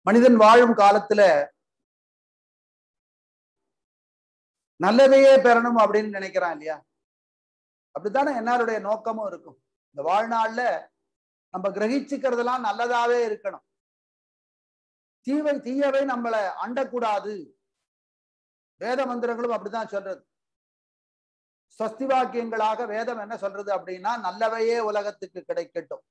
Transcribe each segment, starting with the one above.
மனிதன் வாழும் காலத்துல நல்லதையே பெறணும் அப்படின்னு நினைக்கிறான் இல்லையா அப்படித்தானே எல்லாருடைய நோக்கமும் இருக்கும் இந்த வாழ்நாள்ல நம்ம கிரகிச்சுக்கிறதெல்லாம் நல்லதாவே இருக்கணும் தீவை தீயவை நம்மளை அண்டக்கூடாது வேத மந்திரங்களும் அப்படிதான் சொல்றது ஸ்வஸ்தி வாக்கியங்களாக வேதம் என்ன சொல்றது அப்படின்னா நல்லவையே உலகத்துக்கு கிடைக்கட்டும்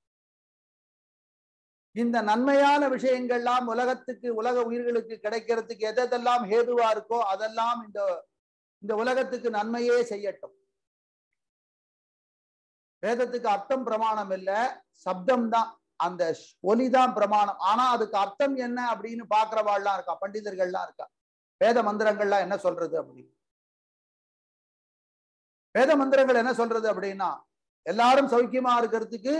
இந்த நன்மையான விஷயங்கள்லாம் உலகத்துக்கு உலக உயிர்களுக்கு கிடைக்கிறதுக்கு எதெல்லாம் ஹேதுவா இருக்கோ அதெல்லாம் இந்த இந்த உலகத்துக்கு நன்மையே செய்யட்டும் வேதத்துக்கு அர்த்தம் பிரமாணம் இல்ல சப்தம் தான் அந்த ஒலிதான் பிரமாணம் ஆனா அதுக்கு அர்த்தம் என்ன அப்படின்னு பாக்குறவாள்லாம் இருக்கா பண்டிதர்கள்லாம் இருக்கா வேத மந்திரங்கள்லாம் என்ன சொல்றது அப்படின்னு வேத மந்திரங்கள் என்ன சொல்றது அப்படின்னா எல்லாரும் சௌக்கியமா இருக்கிறதுக்கு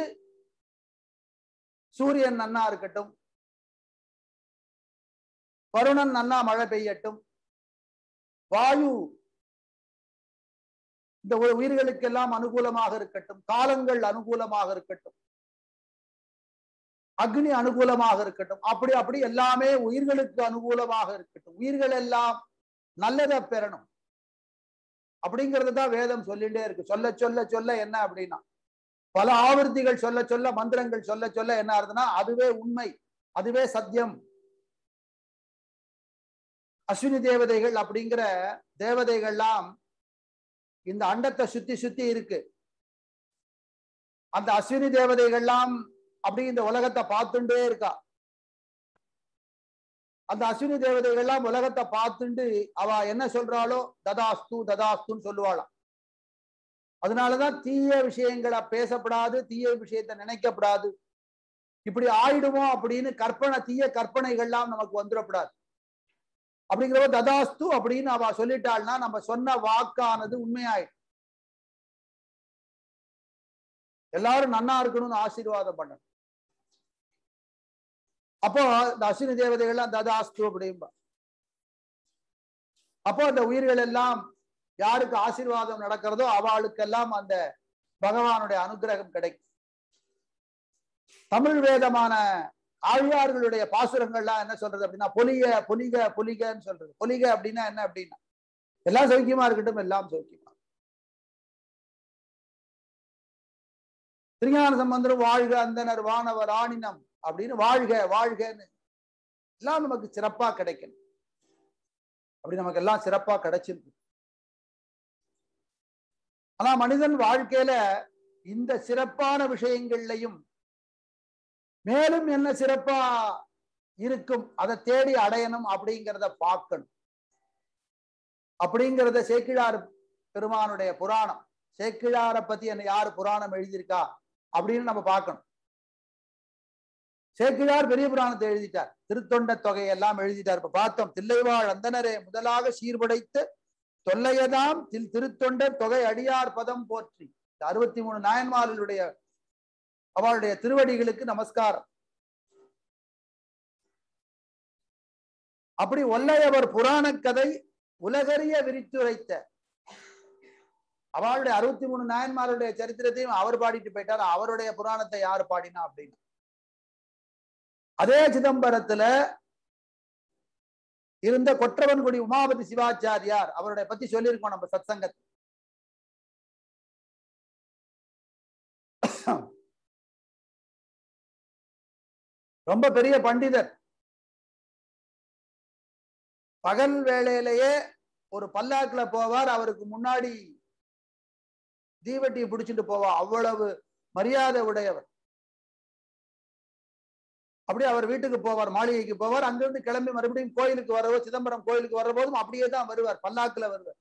சூரியன் நன்னா இருக்கட்டும் வருணன் நன்னா மழை பெய்யட்டும் வாயு இந்த உயிர்களுக்கெல்லாம் அனுகூலமாக இருக்கட்டும் காலங்கள் அனுகூலமாக இருக்கட்டும் அக்னி அனுகூலமாக இருக்கட்டும் அப்படி அப்படி எல்லாமே உயிர்களுக்கு அனுகூலமாக இருக்கட்டும் உயிர்கள் எல்லாம் நல்லதை பெறணும் அப்படிங்கிறது தான் வேதம் சொல்லிட்டே இருக்கு சொல்ல சொல்ல சொல்ல என்ன அப்படின்னா பல ஆவர்த்திகள் சொல்ல சொல்ல மந்திரங்கள் சொல்ல சொல்ல என்ன ஆகுதுன்னா அதுவே உண்மை அதுவே சத்தியம் அஸ்வினி தேவதைகள் அப்படிங்கிற தேவதைகள்லாம் இந்த அண்டத்தை சுத்தி சுத்தி இருக்கு அந்த அஸ்வினி தேவதைகள்லாம் அப்படி இந்த உலகத்தை பார்த்துட்டே இருக்கா அந்த அஸ்வினி தேவதைகள்லாம் உலகத்தை பார்த்துண்டு அவ என்ன சொல்றாளோ ததாஸ்து ததாஸ்துன்னு சொல்லுவாளாம் அதனாலதான் தீய விஷயங்களை பேசப்படாது தீய விஷயத்தை நினைக்கப்படாது இப்படி ஆயிடுமோ அப்படின்னு கற்பனை தீய கற்பனைகள்லாம் நமக்கு வந்துடப்படாது அப்படிங்கிறவ ததாஸ்து அப்படின்னு அவ சொல்லிட்டாள்னா நம்ம சொன்ன வாக்கானது உண்மையாயிடும் எல்லாரும் நன்னா இருக்கணும்னு ஆசீர்வாதம் பண்ணணும் அப்போ இந்த அஸ்வினி தேவதைகள்லாம் ததாஸ்து அப்படிம்பா அப்போ அந்த உயிர்கள் எல்லாம் யாருக்கு ஆசீர்வாதம் நடக்கிறதோ அவளுக்கெல்லாம் அந்த பகவானுடைய அனுகிரகம் கிடைக்கும் தமிழ் வேதமான ஆழியார்களுடைய பாசுரங்கள்லாம் என்ன சொல்றது அப்படின்னா பொலிக பொலிக பொலிகன்னு சொல்றது பொலிக அப்படின்னா என்ன அப்படின்னா எல்லாம் சௌக்கியமா இருக்கட்டும் எல்லாம் சௌக்கியமா திருஞான சம்பந்தரும் வாழ்க அந்தனர் வானவர் ஆணினம் அப்படின்னு வாழ்க வாழ்கன்னு எல்லாம் நமக்கு சிறப்பா கிடைக்கணும் அப்படி நமக்கு எல்லாம் சிறப்பா கிடைச்சிருக்கு ஆனா மனிதன் வாழ்க்கையில இந்த சிறப்பான விஷயங்கள்லையும் மேலும் என்ன சிறப்பா இருக்கும் அதை தேடி அடையணும் அப்படிங்கிறத பார்க்கணும் அப்படிங்கிறத சேக்கிழார் பெருமானுடைய புராணம் சேக்கிழாரை பத்தி என்ன யாரு புராணம் எழுதியிருக்கா அப்படின்னு நம்ம பார்க்கணும் சேக்கிழார் பெரிய புராணத்தை எழுதிட்டார் திருத்தொண்ட தொகையெல்லாம் எழுதிட்டார் இப்ப பார்த்தோம் தில்லைவாழ் அந்தனரே முதலாக சீர்படைத்து தொல்லையதாம் தில் திருத்தொண்டர் தொகை அடியார் பதம் போற்றி இந்த அறுபத்தி மூணு நாயன்மார்களுடைய அவளுடைய திருவடிகளுக்கு நமஸ்காரம் அப்படி ஒல்லையவர் புராண கதை உலகறிய விரித்துரைத்த அவளுடைய அறுபத்தி மூணு நாயன்மாருடைய சரித்திரத்தையும் அவர் பாடிட்டு போயிட்டார் அவருடைய புராணத்தை யாரு பாடினா அப்படின்னு அதே சிதம்பரத்துல இருந்த கொற்றவன்குடி உமாபதி சிவாச்சாரியார் அவருடைய பத்தி சொல்லியிருக்கோம் நம்ம சத்சங்கத்தில் ரொம்ப பெரிய பண்டிதர் பகல் வேளையிலேயே ஒரு பல்லாக்குல போவார் அவருக்கு முன்னாடி தீவட்டியை பிடிச்சிட்டு போவா அவ்வளவு மரியாதை உடையவர் அப்படியே அவர் வீட்டுக்கு போவார் மாளிகைக்கு போவார் அங்கிருந்து கிளம்பி மறுபடியும் கோயிலுக்கு வரவோ சிதம்பரம் கோயிலுக்கு வர போதும் அப்படியே தான் வருவார் பல்லாக்குல வருவார்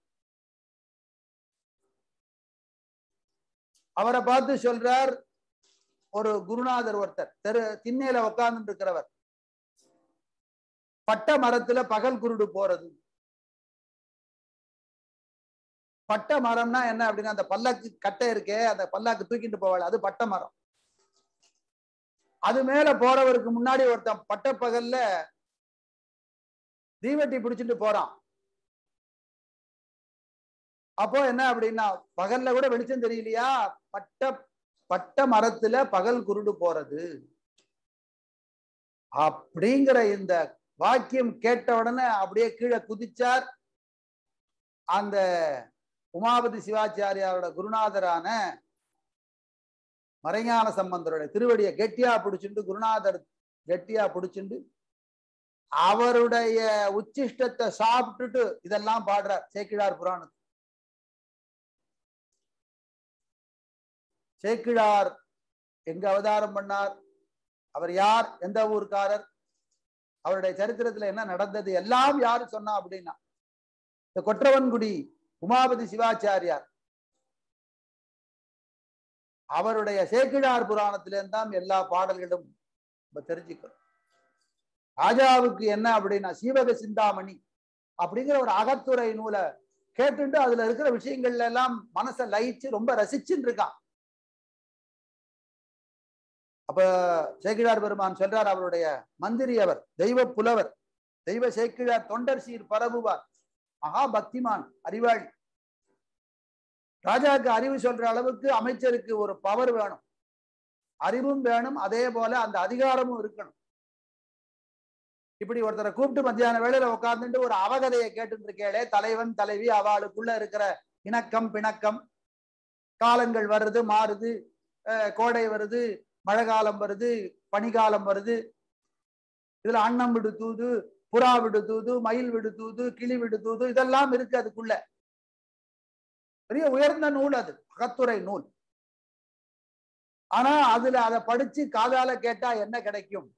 அவரை பார்த்து சொல்றார் ஒரு குருநாதர் ஒருத்தர் தெரு திண்ணையில உட்கார்ந்து இருக்கிறவர் பட்ட மரத்துல பகல் குருடு போறது பட்ட மரம்னா என்ன அப்படின்னா அந்த பல்லாக்கு கட்டை இருக்கே அந்த பல்லாக்கு தூக்கிட்டு போவாள் அது பட்ட மரம் அது மேல போறவருக்கு முன்னாடி ஒருத்தன் பட்ட பகல்ல தீவட்டி பிடிச்சிட்டு போறான் அப்போ என்ன அப்படின்னா பகல்ல கூட வெளிச்சம் தெரியலையா பட்ட பட்ட மரத்துல பகல் குருடு போறது அப்படிங்கிற இந்த வாக்கியம் கேட்ட உடனே அப்படியே கீழே குதிச்சார் அந்த உமாபதி சிவாச்சாரியாரோட குருநாதரான மறைஞான சம்பந்தருடைய திருவடியை கெட்டியா பிடிச்சுண்டு குருநாதர் கெட்டியா பிடிச்சுண்டு அவருடைய உச்சிஷ்டத்தை சாப்பிட்டுட்டு இதெல்லாம் பாடுறார் சேக்கிழார் புராணம் சேக்கிழார் எங்க அவதாரம் பண்ணார் அவர் யார் எந்த ஊர்க்காரர் அவருடைய சரித்திரத்துல என்ன நடந்தது எல்லாம் யாரு சொன்னா அப்படின்னா இந்த கொற்றவன்குடி உமாபதி சிவாச்சாரியார் அவருடைய சேக்கிழார் புராணத்திலேருந்து தான் எல்லா பாடல்களும் நம்ம தெரிஞ்சுக்கிறோம் ராஜாவுக்கு என்ன அப்படின்னா சீவக சிந்தாமணி அப்படிங்கிற ஒரு அகத்துறை நூலை கேட்டுட்டு அதுல இருக்கிற விஷயங்கள்ல எல்லாம் மனசை லயிச்சு ரொம்ப ரசிச்சுன்னு இருக்கான் அப்ப சேக்கிழார் பெருமான் சொல்றார் அவருடைய மந்திரி அவர் தெய்வ புலவர் தெய்வ சேக்கிழார் தொண்டர் சீர் பரவுவார் மகா பக்திமான் அறிவாளி ராஜாவுக்கு அறிவு சொல்ற அளவுக்கு அமைச்சருக்கு ஒரு பவர் வேணும் அறிவும் வேணும் அதே போல அந்த அதிகாரமும் இருக்கணும் இப்படி ஒருத்தரை கூப்பிட்டு மத்தியான வேளையில உட்கார்ந்துட்டு ஒரு அவகதையை கேட்டுட்டு இருக்கேளே தலைவன் தலைவி அவளுக்குள்ள இருக்கிற இணக்கம் பிணக்கம் காலங்கள் வருது மாறுது அஹ் கோடை வருது மழை காலம் வருது பனிகாலம் வருது இதுல அன்னம் விடு தூது புறா விடு தூது மயில் விடு தூது கிளி விடு தூது இதெல்லாம் இருக்கு அதுக்குள்ள பெரிய உயர்ந்த நூல் அது அகத்துறை நூல் ஆனா அதுல அதை படிச்சு காதால கேட்டா என்ன கிடைக்கும்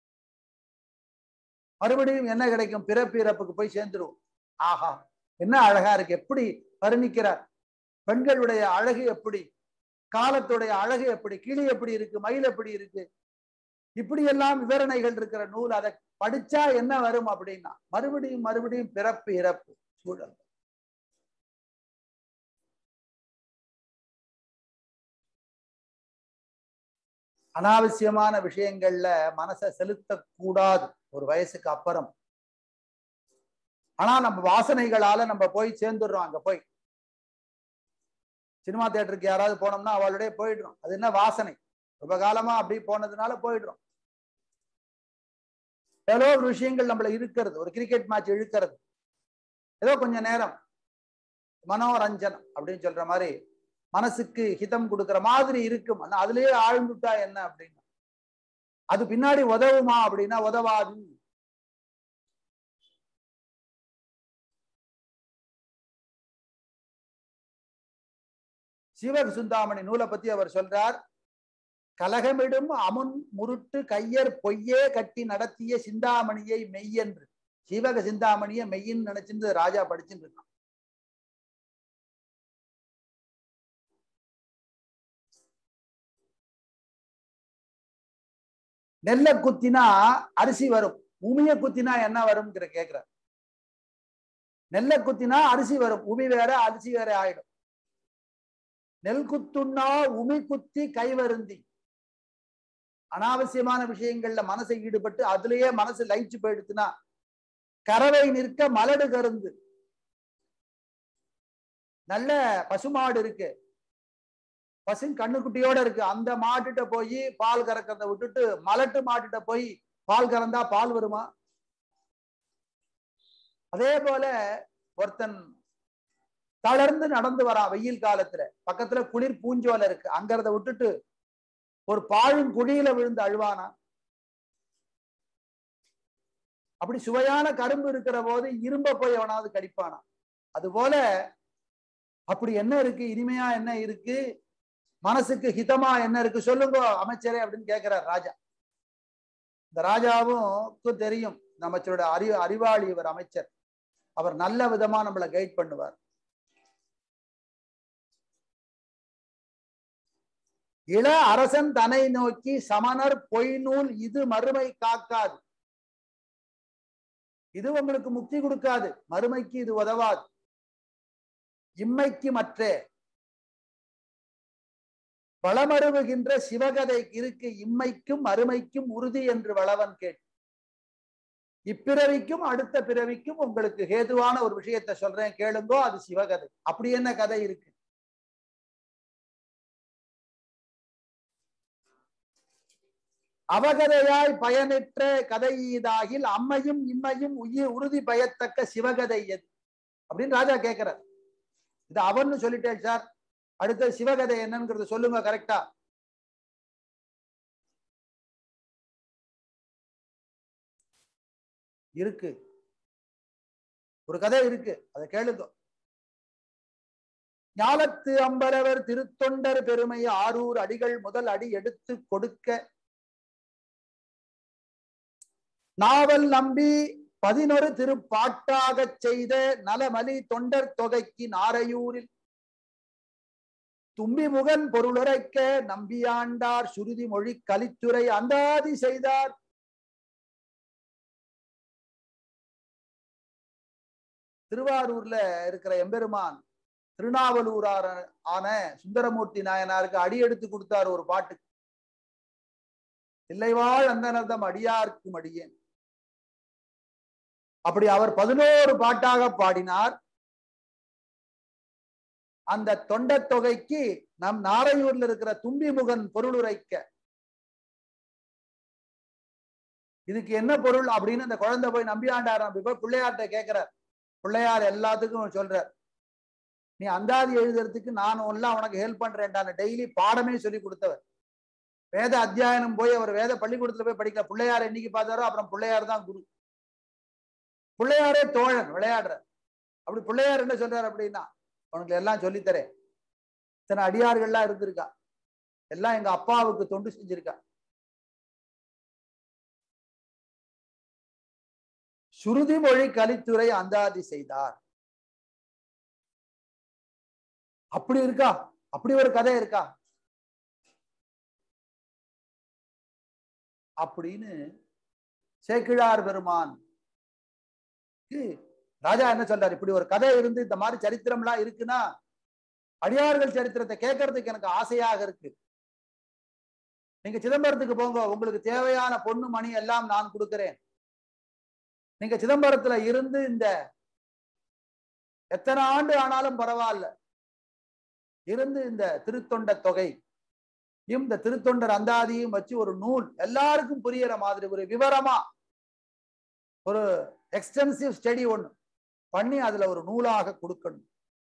மறுபடியும் என்ன கிடைக்கும் பிறப்பு இறப்புக்கு போய் சேர்ந்துரும் ஆஹா என்ன அழகா இருக்கு எப்படி வர்ணிக்கிறார் பெண்களுடைய அழகு எப்படி காலத்துடைய அழகு எப்படி கிளி எப்படி இருக்கு மயில் எப்படி இருக்கு இப்படி எல்லாம் விவரணைகள் இருக்கிற நூல் அதை படிச்சா என்ன வரும் அப்படின்னா மறுபடியும் மறுபடியும் பிறப்பு இறப்பு சூழல் அனாவசியமான விஷயங்கள்ல மனசை செலுத்தக்கூடாது ஒரு வயசுக்கு அப்புறம் ஆனா நம்ம வாசனைகளால நம்ம போய் சேர்ந்துடுறோம் அங்க போய் சினிமா தியேட்டருக்கு யாராவது போனோம்னா அவளுடைய போயிடுறோம் அது என்ன வாசனை ரொம்ப காலமா அப்படி போனதுனால போயிடுறோம் எவ்வளோ ஒரு விஷயங்கள் நம்மள இருக்கிறது ஒரு கிரிக்கெட் மேட்ச் இழுக்கிறது ஏதோ கொஞ்ச நேரம் மனோரஞ்சனம் அப்படின்னு சொல்ற மாதிரி மனசுக்கு ஹிதம் கொடுக்கிற மாதிரி இருக்கும் ஆனா அதுலயே ஆழ்ந்துட்டா என்ன அப்படின்னா அது பின்னாடி உதவுமா அப்படின்னா உதவாது சிவக சுந்தாமணி நூலை பத்தி அவர் சொல்றார் கலகமிடும் அமுன் முருட்டு கையர் பொய்யே கட்டி நடத்திய சிந்தாமணியை மெய்யென்று சிவக சிந்தாமணியை மெய்யின்னு நினைச்சிருந்து ராஜா படிச்சுட்டு இருக்கான் நெல்ல குத்தினா அரிசி வரும் உமிய குத்தினா என்ன வரும்ங்கிற கேக்குறார் நெல்ல குத்தினா அரிசி வரும் உமி வேற அரிசி வேற ஆயிடும் நெல் குத்துன்னா உமி குத்தி கை வருந்தி அனாவசியமான விஷயங்கள்ல மனசை ஈடுபட்டு அதுலயே மனசு லயிச்சு போயிடுச்சுன்னா கறவை நிற்க மலடு கருந்து நல்ல பசுமாடு இருக்கு பசு கண்ணுக்குட்டியோட இருக்கு அந்த மாட்டுட்ட போய் பால் கறக்கிறத விட்டுட்டு மலட்டு மாட்டுட்ட போய் பால் கறந்தா பால் வருமா அதே போல ஒருத்தன் தளர்ந்து நடந்து வரான் வெயில் காலத்துல பக்கத்துல குளிர் பூஞ்சோலை இருக்கு அங்கறத விட்டுட்டு ஒரு பாழும் குழியில விழுந்து அழுவானா அப்படி சுவையான கரும்பு இருக்கிற போது இரும்ப போய் எவனாவது கடிப்பானா அது போல அப்படி என்ன இருக்கு இனிமையா என்ன இருக்கு மனசுக்கு ஹிதமா என்ன இருக்கு சொல்லுங்க அமைச்சரே அப்படின்னு கேட்கிறார் ராஜா இந்த ராஜாவும் தெரியும் அமைச்சரோட அறி அறிவாளி இவர் அமைச்சர் அவர் நல்ல விதமா நம்மளை கைட் பண்ணுவார் இள அரசன் தனை நோக்கி சமணர் பொய்நூல் இது மறுமை காக்காது இது உங்களுக்கு முக்தி கொடுக்காது மறுமைக்கு இது உதவாது இம்மைக்கு மற்றே வளமருவுகின்ற சிவகதை இருக்கு இம்மைக்கும் அருமைக்கும் உறுதி என்று வளவன் கேட்டு இப்பிறவிக்கும் அடுத்த பிறவிக்கும் உங்களுக்கு ஹேதுவான ஒரு விஷயத்த சொல்றேன் கேளுங்கோ அது சிவகதை அப்படி என்ன கதை இருக்கு அவகதையாய் பயனற்ற கதையீதாகில் அம்மையும் இம்மையும் உயிர் உறுதி பயத்தக்க சிவகதை எது அப்படின்னு ராஜா கேட்கிறார் இது அவன்னு சொல்லிட்டேன் சார் அடுத்த சிவகதை என்னங்கிறது சொல்லுங்க கரெக்டா இருக்கு ஒரு கதை இருக்கு அதை கேளுங்க ஞாலத்து அம்பரவர் திருத்தொண்டர் பெருமை ஆரூர் அடிகள் முதல் அடி எடுத்து கொடுக்க நாவல் நம்பி பதினொரு திருப்பாட்டாகச் செய்த நலமலி தொண்டர் தொகைக்கு நாரையூரில் தும்பிமுகன் பொருளுரைக்க நம்பியாண்டார் சுருதி மொழி கலித்துறை அந்தாதி செய்தார் திருவாரூர்ல இருக்கிற எம்பெருமான் திருநாவலூரார ஆன சுந்தரமூர்த்தி நாயனாருக்கு அடி எடுத்து கொடுத்தார் ஒரு பாட்டு இல்லைவாழ் அந்தனர்தம் அடியார்க்கும் அடியேன் அப்படி அவர் பதினோரு பாட்டாக பாடினார் அந்த தொண்டத் தொகைக்கு நம் நாரையூர்ல இருக்கிற தும்பிமுகன் பொருளுரைக்க இதுக்கு என்ன பொருள் அப்படின்னு அந்த குழந்தை போய் நம்பியாண்டார் நம்பி போய் பிள்ளையார்ட்ட கேட்கிறார் பிள்ளையார் எல்லாத்துக்கும் சொல்றார் நீ அந்தாதி எழுதுறதுக்கு நான் எல்லாம் உனக்கு ஹெல்ப் பண்றேன்டான டெய்லி பாடமே சொல்லி கொடுத்தவர் வேத அத்தியாயனம் போய் அவர் வேத பள்ளிக்கூடத்துல போய் படிக்கல பிள்ளையார் என்னைக்கு பார்த்தாரோ அப்புறம் பிள்ளையார் தான் குரு பிள்ளையாரே தோழன் விளையாடுற அப்படி பிள்ளையார் என்ன சொல்றாரு அப்படின்னா உனக்கு எல்லாம் சொல்லித்தரேன் இத்தனை அடியார்கள்லாம் இருந்திருக்கா எல்லாம் எங்க அப்பாவுக்கு தொண்டு செஞ்சிருக்கா சுருதி மொழி கலித்துறை அந்தாதி செய்தார் அப்படி இருக்கா அப்படி ஒரு கதை இருக்கா அப்படின்னு சேக்கிழார் பெருமான் ராஜா என்ன சொல்றாரு இப்படி ஒரு கதை இருந்து இந்த மாதிரி சரித்திரம்லாம் இருக்குன்னா அடியார்கள் சரித்திரத்தை கேட்கறதுக்கு எனக்கு ஆசையாக இருக்கு நீங்க சிதம்பரத்துக்கு போங்க உங்களுக்கு தேவையான பொண்ணு மணி எல்லாம் நான் கொடுக்கிறேன் நீங்க சிதம்பரத்துல இருந்து இந்த எத்தனை ஆண்டு ஆனாலும் பரவாயில்ல இருந்து இந்த திருத்தொண்ட தொகை இந்த திருத்தொண்டர் அந்தாதியும் வச்சு ஒரு நூல் எல்லாருக்கும் புரியற மாதிரி ஒரு விவரமா ஒரு எக்ஸ்டென்சிவ் ஸ்டடி ஒண்ணு பண்ணி அதுல ஒரு நூலாக கொடுக்கணும்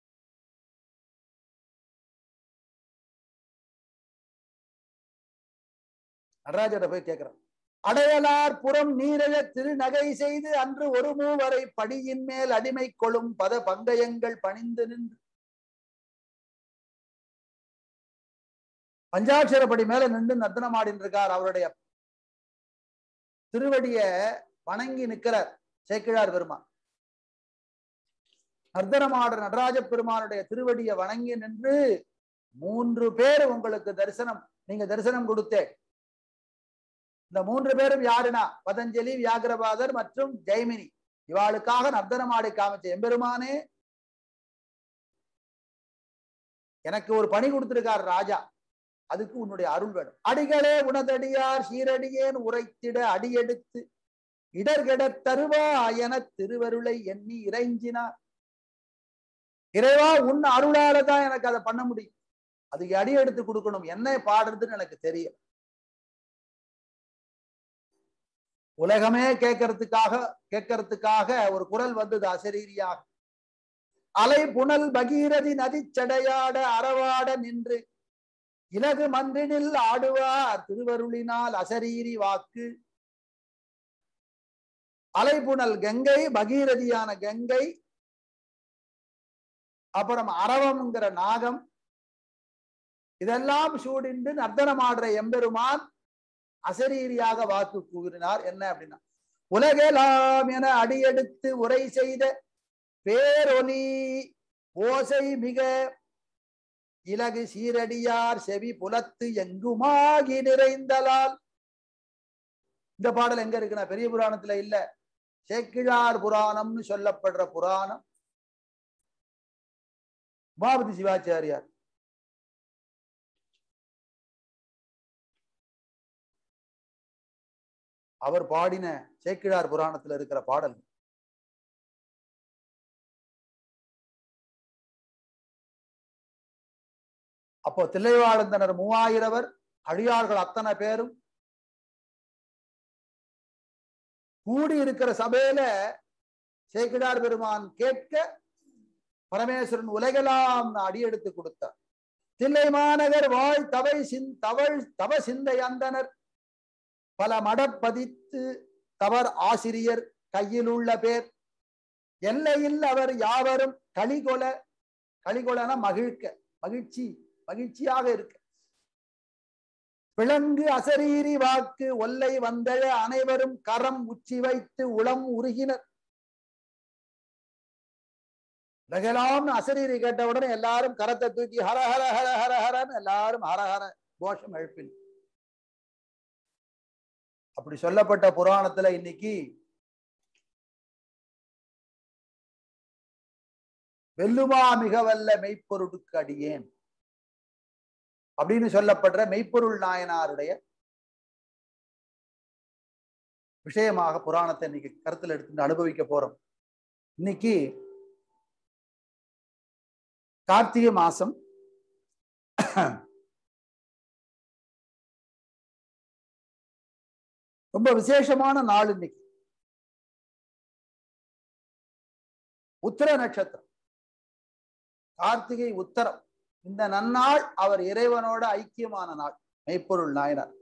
நடராஜரை போய் கேட்கிறேன் அடையலார் புறம் நீரைய திருநகை செய்து அன்று ஒரு மூவரை படியின் மேல் அடிமை கொள்ளும் பத பங்கயங்கள் பணிந்து நின்று பஞ்சாட்சரப்படி மேல நின்று நர்த்தனமாடின்னு இருக்கார் அவருடைய திருவடிய வணங்கி நிற்கிறார் சேக்கிழார் பெருமான் நர்த்தனமாடுற நடராஜ பெருமானுடைய திருவடியை வணங்கி நின்று மூன்று பேர் உங்களுக்கு தரிசனம் நீங்க தரிசனம் கொடுத்தேன் இந்த மூன்று பேரும் யாருனா பதஞ்சலி வியாகரபாதர் மற்றும் ஜெய்மினி இவாளுக்காக நர்த்தனமாடி காமிச்ச எம்பெருமானே எனக்கு ஒரு பணி கொடுத்திருக்கார் ராஜா அதுக்கு உன்னுடைய அருள் வேணும் அடிகளே உனதடியார் சீரடியேன் உரைத்திட அடியெடுத்து இடர்கெட தருவா என திருவருளை எண்ணி இறைஞ்சினார் இறைவா உன் அருளால தான் எனக்கு அதை பண்ண முடியும் அதுக்கு அடி எடுத்து கொடுக்கணும் என்ன பாடுறதுன்னு எனக்கு தெரியல உலகமே கேட்கறதுக்காக கேட்கறதுக்காக ஒரு குரல் வந்தது அசரீரியாக அலை புனல் பகீரதி நதி சடையாட அறவாட நின்று இலகு மன்றினில் ஆடுவார் திருவருளினால் அசரீரி வாக்கு அலைபுணல் கங்கை பகீரதியான கங்கை அப்புறம் அரவம்ங்கிற நாகம் இதெல்லாம் சூடிண்டு நர்த்தனமாடுற எம்பெருமான் அசரீரியாக வாக்கு கூறினார் என்ன அப்படின்னா உலகெல்லாம் என அடியெடுத்து உரை செய்த பேரொலி ஓசை மிக இலகு சீரடியார் செவி புலத்து எங்குமாகி நிறைந்தலால் இந்த பாடல் எங்க இருக்குன்னா பெரிய புராணத்துல இல்ல சேக்கிழார் புராணம்னு சொல்லப்படுற புராணம் உமாபதி சிவாச்சாரியார் அவர் பாடின சேக்கிழார் புராணத்துல இருக்கிற பாடல் அப்போ தில்லைவாழ்ந்தனர் மூவாயிரவர் அடியார்கள் அத்தனை பேரும் கூடி இருக்கிற சபையில சேக்கிடார் பெருமான் கேட்க பரமேஸ்வரன் உலகெல்லாம் அடியெடுத்து கொடுத்தார் தில்லை மாநகர் வாழ் தவை சிந் தவள் தவ சிந்தை அந்தனர் பல மடப்பதித்து தவர் ஆசிரியர் கையில் உள்ள பேர் எல்லையில் அவர் யாவரும் களிகொல களிகொலன மகிழ்க்க மகிழ்ச்சி மகிழ்ச்சியாக இருக்க விலங்கு அசரீரி வாக்கு ஒல்லை வந்தழ அனைவரும் கரம் உச்சி வைத்து உளம் உருகினர் உலகெல்லாம் அசரீரி கேட்ட உடனே எல்லாரும் கரத்தை தூக்கி ஹர ஹர ஹர ஹர ஹரன்னு எல்லாரும் ஹர ஹர கோஷம் எழுப்பின் அப்படி சொல்லப்பட்ட புராணத்துல இன்னைக்கு வெல்லுமா மிக வல்ல மெய்ப்பொருளுக்கு அடியேன் அப்படின்னு சொல்லப்படுற மெய்ப்பொருள் நாயனாருடைய விஷயமாக புராணத்தை இன்னைக்கு கருத்துல எடுத்து அனுபவிக்க போறோம் இன்னைக்கு கார்த்திகை மாசம் ரொம்ப விசேஷமான நாள் இன்னைக்கு உத்தர நட்சத்திரம் கார்த்திகை உத்தரம் இந்த நன்னாள் அவர் இறைவனோட ஐக்கியமான நாள் மெய்ப்பொருள் நாயனார்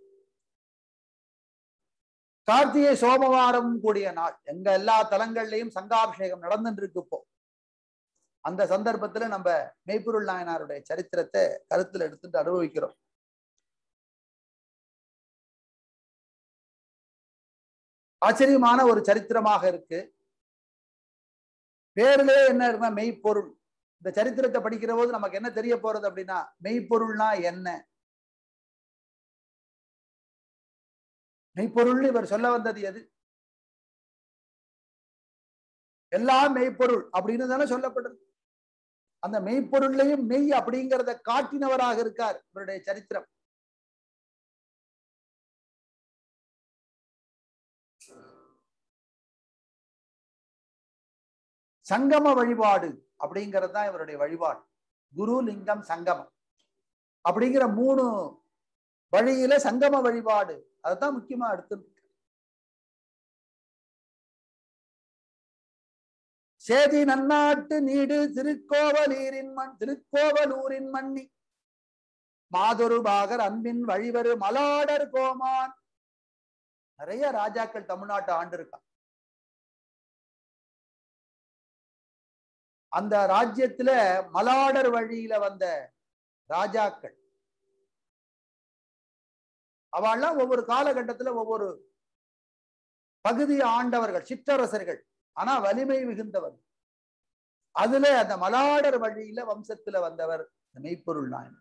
கார்த்திகை சோமவாரம் கூடிய நாள் எங்க எல்லா தலங்கள்லயும் சங்காபிஷேகம் நடந்துட்டு இருக்கு இப்போ அந்த சந்தர்ப்பத்துல நம்ம மெய்ப்பொருள் நாயனாருடைய சரித்திரத்தை கருத்துல எடுத்துட்டு அனுபவிக்கிறோம் ஆச்சரியமான ஒரு சரித்திரமாக இருக்கு பேர்லயே என்ன இருக்குன்னா மெய்ப்பொருள் இந்த சரித்திரத்தை படிக்கிற போது நமக்கு என்ன தெரிய போறது அப்படின்னா மெய்ப்பொருள்னா என்ன மெய்ப்பொருள்னு இவர் சொல்ல வந்தது எது எல்லாம் மெய்ப்பொருள் அப்படின்னு தானே சொல்லப்படுறது அந்த மெய்ப்பொருள்லையும் மெய் அப்படிங்கிறத காட்டினவராக இருக்கார் இவருடைய சரித்திரம் சங்கம வழிபாடு அப்படிங்கிறது தான் இவருடைய வழிபாடு குரு லிங்கம் சங்கமம் அப்படிங்கிற மூணு வழியில சங்கம வழிபாடு அதுதான் முக்கியமா எடுத்து சேதி நன்னாட்டு நீடு திருக்கோவலூரின் மண் திருக்கோவலூரின் மண்ணி மாதொரு பாகர் அன்பின் வழிவரு மலாடர் கோமான் நிறைய ராஜாக்கள் தமிழ்நாட்டு ஆண்டு இருக்கா அந்த ராஜ்யத்துல மலாடர் வழியில வந்த ராஜாக்கள் அவெல்லாம் ஒவ்வொரு காலகட்டத்துல ஒவ்வொரு பகுதி ஆண்டவர்கள் சிற்றரசர்கள் ஆனா வலிமை மிகுந்தவர் அதுல அந்த மலாடர் வழியில வம்சத்துல வந்தவர் மெய்ப்பொருள் நாயன்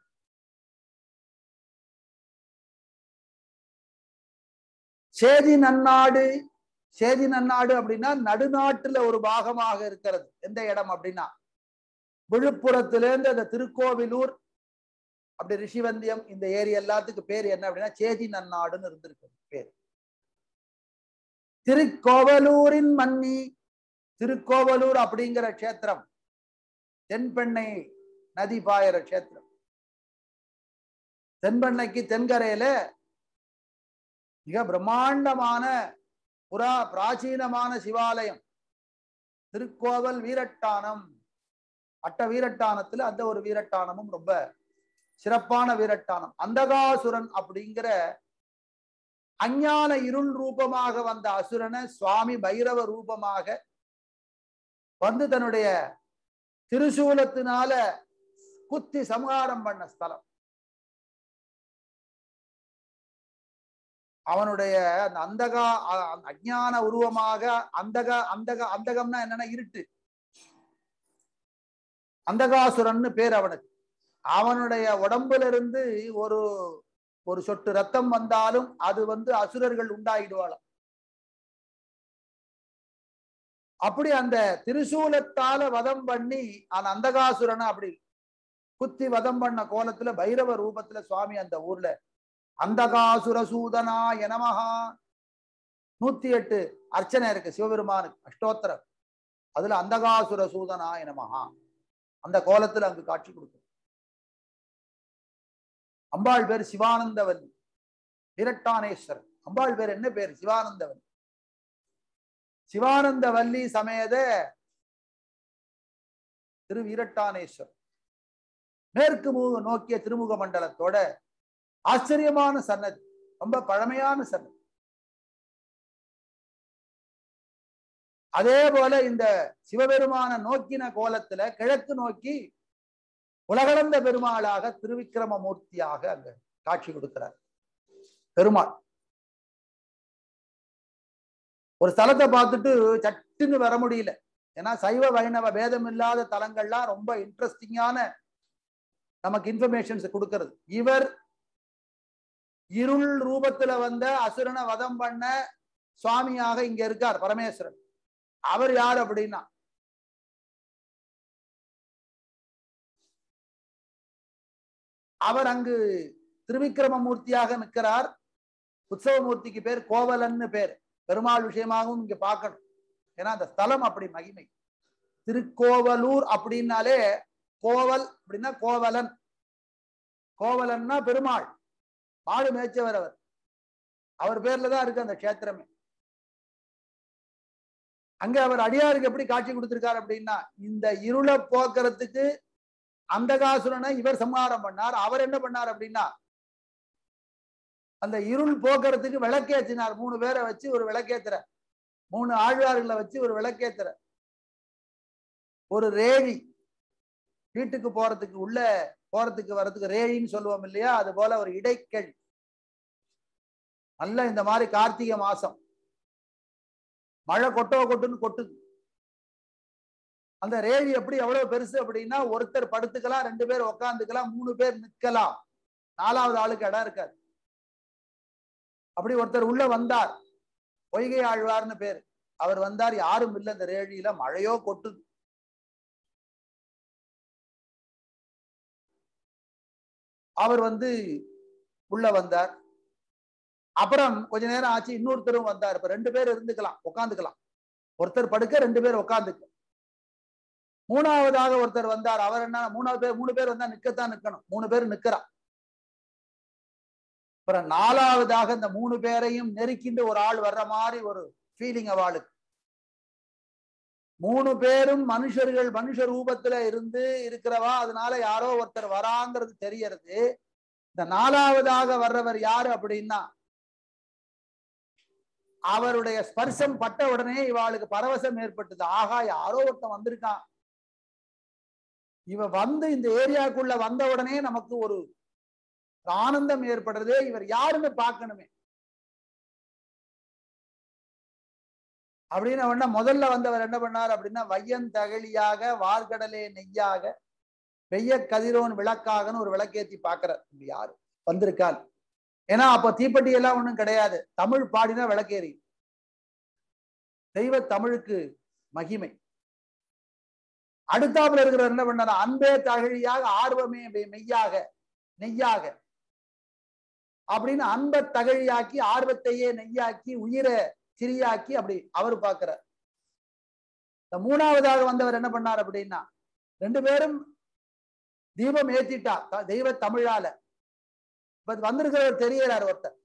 சேதி நன்னாடு சேதி நன்னாடு அப்படின்னா நடுநாட்டுல ஒரு பாகமாக இருக்கிறது எந்த இடம் அப்படின்னா விழுப்புரத்துல இருந்து அந்த திருக்கோவிலூர் அப்படி ரிஷிவந்தியம் இந்த ஏரி எல்லாத்துக்கு பேர் என்ன அப்படின்னா சேதி நன்னாடுன்னு இருந்திருக்கு பேர் திருக்கோவலூரின் மன்னி திருக்கோவலூர் அப்படிங்கிற கஷேத்திரம் தென்பெண்ணை நதி பாயிற கஷேத்திரம் தென்பெண்ணைக்கு தென்கரையில மிக பிரம்மாண்டமான புறா பிராச்சீனமான சிவாலயம் திருக்கோவல் வீரட்டானம் அட்ட வீரட்டானத்துல அந்த ஒரு வீரட்டானமும் ரொம்ப சிறப்பான வீரட்டானம் அந்தகாசுரன் அப்படிங்கிற அஞ்ஞான இருள் ரூபமாக வந்த அசுரனை சுவாமி பைரவ ரூபமாக வந்து தன்னுடைய திருசூலத்தினால குத்தி சம்ஹாரம் பண்ண ஸ்தலம் அவனுடைய அந்த அந்தகா அஜான உருவமாக அந்தக அந்தக அந்தகம்னா என்னன்னா இருட்டு அந்தகாசுரன்னு பேர் அவனுக்கு அவனுடைய உடம்புல இருந்து ஒரு ஒரு சொட்டு ரத்தம் வந்தாலும் அது வந்து அசுரர்கள் உண்டாகிடுவாளாம் அப்படி அந்த திருசூலத்தால வதம் பண்ணி அந்த அந்தகாசுரனை அப்படி குத்தி வதம் பண்ண கோலத்துல பைரவ ரூபத்துல சுவாமி அந்த ஊர்ல அந்தகாசுர சூதனா எனமகா நூத்தி எட்டு அர்ச்சனை இருக்கு சிவபெருமானுக்கு அஷ்டோத்திரம் அதுல அந்தகாசுர சூதனா எனமகா அந்த கோலத்துல அங்கு காட்சி கொடுக்கும் அம்பாள் பேர் சிவானந்தவல்லி இரட்டானேஸ்வரர் அம்பாள் பேர் என்ன பேர் சிவானந்தவல்லி சிவானந்த வள்ளி சமேத திரு வீரட்டானேஸ்வர் மேற்கு முக நோக்கிய திருமுக மண்டலத்தோட ஆச்சரியமான சன்னதி ரொம்ப பழமையான சன்னதி அதே போல இந்த சிவபெருமான நோக்கின கோலத்துல கிழக்கு நோக்கி உலகளந்த பெருமாளாக திருவிக்கிரமமூர்த்தியாக அங்க காட்சி கொடுக்கிறார் பெருமாள் ஒரு ஸ்தலத்தை பார்த்துட்டு சட்டுன்னு வர முடியல ஏன்னா சைவ வைணவ பேதம் இல்லாத தலங்கள்லாம் ரொம்ப இன்ட்ரெஸ்டிங்கான நமக்கு இன்ஃபர்மேஷன்ஸ் கொடுக்கிறது இவர் இருள் ரூபத்துல வந்த அசுரனை வதம் பண்ண சுவாமியாக இங்க இருக்கார் பரமேஸ்வரன் அவர் யார் அப்படின்னா அவர் அங்கு திருவிக்கிரமமூர்த்தியாக நிற்கிறார் உற்சவமூர்த்திக்கு பேர் கோவலன்னு பேர் பெருமாள் விஷயமாகவும் இங்க பார்க்கணும் ஏன்னா அந்த ஸ்தலம் அப்படி மகிமை திருக்கோவலூர் அப்படின்னாலே கோவல் அப்படின்னா கோவலன் கோவலன்னா பெருமாள் மாடு மேய்ச்சவர் அவர் அவர் பேர்ல தான் இருக்கு அந்த கஷேத்திரமே அங்க அவர் அடியாருக்கு எப்படி காட்சி கொடுத்திருக்காரு அப்படின்னா இந்த இருளை போக்குறதுக்கு அந்தகாசுரனை இவர் சம்ஹாரம் பண்ணார் அவர் என்ன பண்ணார் அப்படின்னா அந்த இருள் போக்குறதுக்கு விளக்கேற்றினார் மூணு பேரை வச்சு ஒரு விளக்கேத்துற மூணு ஆழ்வார்களை வச்சு ஒரு விளக்கேத்துற ஒரு ரேழி வீட்டுக்கு போறதுக்கு உள்ள போறதுக்கு வர்றதுக்கு ரேழின்னு சொல்லுவோம் இல்லையா அது போல ஒரு இடைக்கழி நல்ல இந்த மாதிரி கார்த்திகை மாசம் மழை கொட்டோ கொட்டுன்னு கொட்டுது அந்த ரேழி எப்படி எவ்வளவு பெருசு அப்படின்னா ஒருத்தர் படுத்துக்கலாம் ரெண்டு பேர் உக்காந்துக்கலாம் மூணு பேர் நிக்கலாம் நாலாவது ஆளுக்கு இடம் இருக்காது அப்படி ஒருத்தர் உள்ள வந்தார் பொய்கை ஆழ்வார்னு பேர் அவர் வந்தார் யாரும் இல்லை இந்த ரேழியில மழையோ கொட்டுது அவர் வந்து உள்ள வந்தார் அப்புறம் கொஞ்ச நேரம் ஆச்சு இன்னொருத்தரும் வந்தார் இப்ப ரெண்டு பேர் இருந்துக்கலாம் உட்காந்துக்கலாம் ஒருத்தர் படுக்க ரெண்டு பேர் உட்காந்துக்க மூணாவதாக ஒருத்தர் வந்தார் அவர் என்ன மூணாவது பேர் மூணு பேர் வந்தா நிக்கத்தான் நிக்கணும் மூணு பேர் நிக்கிறா அப்புறம் நாலாவதாக இந்த மூணு பேரையும் நெருக்கிண்டு ஒரு ஆள் வர்ற மாதிரி ஒரு ஃபீலிங் அவளுக்கு மூணு பேரும் மனுஷர்கள் மனுஷ ரூபத்துல இருந்து இருக்கிறவா அதனால யாரோ ஒருத்தர் வராங்கிறது தெரியறது இந்த நாலாவதாக வர்றவர் யாரு அப்படின்னா அவருடைய ஸ்பர்சம் பட்ட உடனே இவாளுக்கு பரவசம் ஏற்பட்டது ஆகா யாரோ ஒருத்தன் வந்திருக்கான் இவ வந்து இந்த ஏரியாக்குள்ள வந்த உடனே நமக்கு ஒரு ஆனந்தம் ஏற்படுறது இவர் யாருன்னு பார்க்கணுமே அப்படின்னு உடனே முதல்ல வந்தவர் என்ன பண்ணார் அப்படின்னா வையன் தகழியாக வார்கடலே நெய்யாக வெய்ய கதிரோன் விளக்காகன்னு ஒரு விளக்கேத்தி பாக்குறார் இங்க யாரு வந்திருக்கால் ஏன்னா அப்ப தீப்பெட்டி எல்லாம் ஒண்ணும் கிடையாது தமிழ் பாடினா விளக்கேறி தெய்வ தமிழுக்கு மகிமை அடுத்தாப்புல இருக்கிறவர் என்ன பண்ணார் அன்பே தகழியாக ஆர்வமே மெய்யாக நெய்யாக அப்படின்னு அன்பை தகழியாக்கி ஆர்வத்தையே நெய்யாக்கி உயிரை சிறியாக்கி அப்படி அவர் பார்க்கிறார் இந்த மூணாவதாக வந்தவர் என்ன பண்ணார் அப்படின்னா ரெண்டு பேரும் தீபம் ஏத்திட்டா த- தெய்வ தமிழால இப்ப வந்திருக்கிறவர் தெரியறார் ஒருத்தர்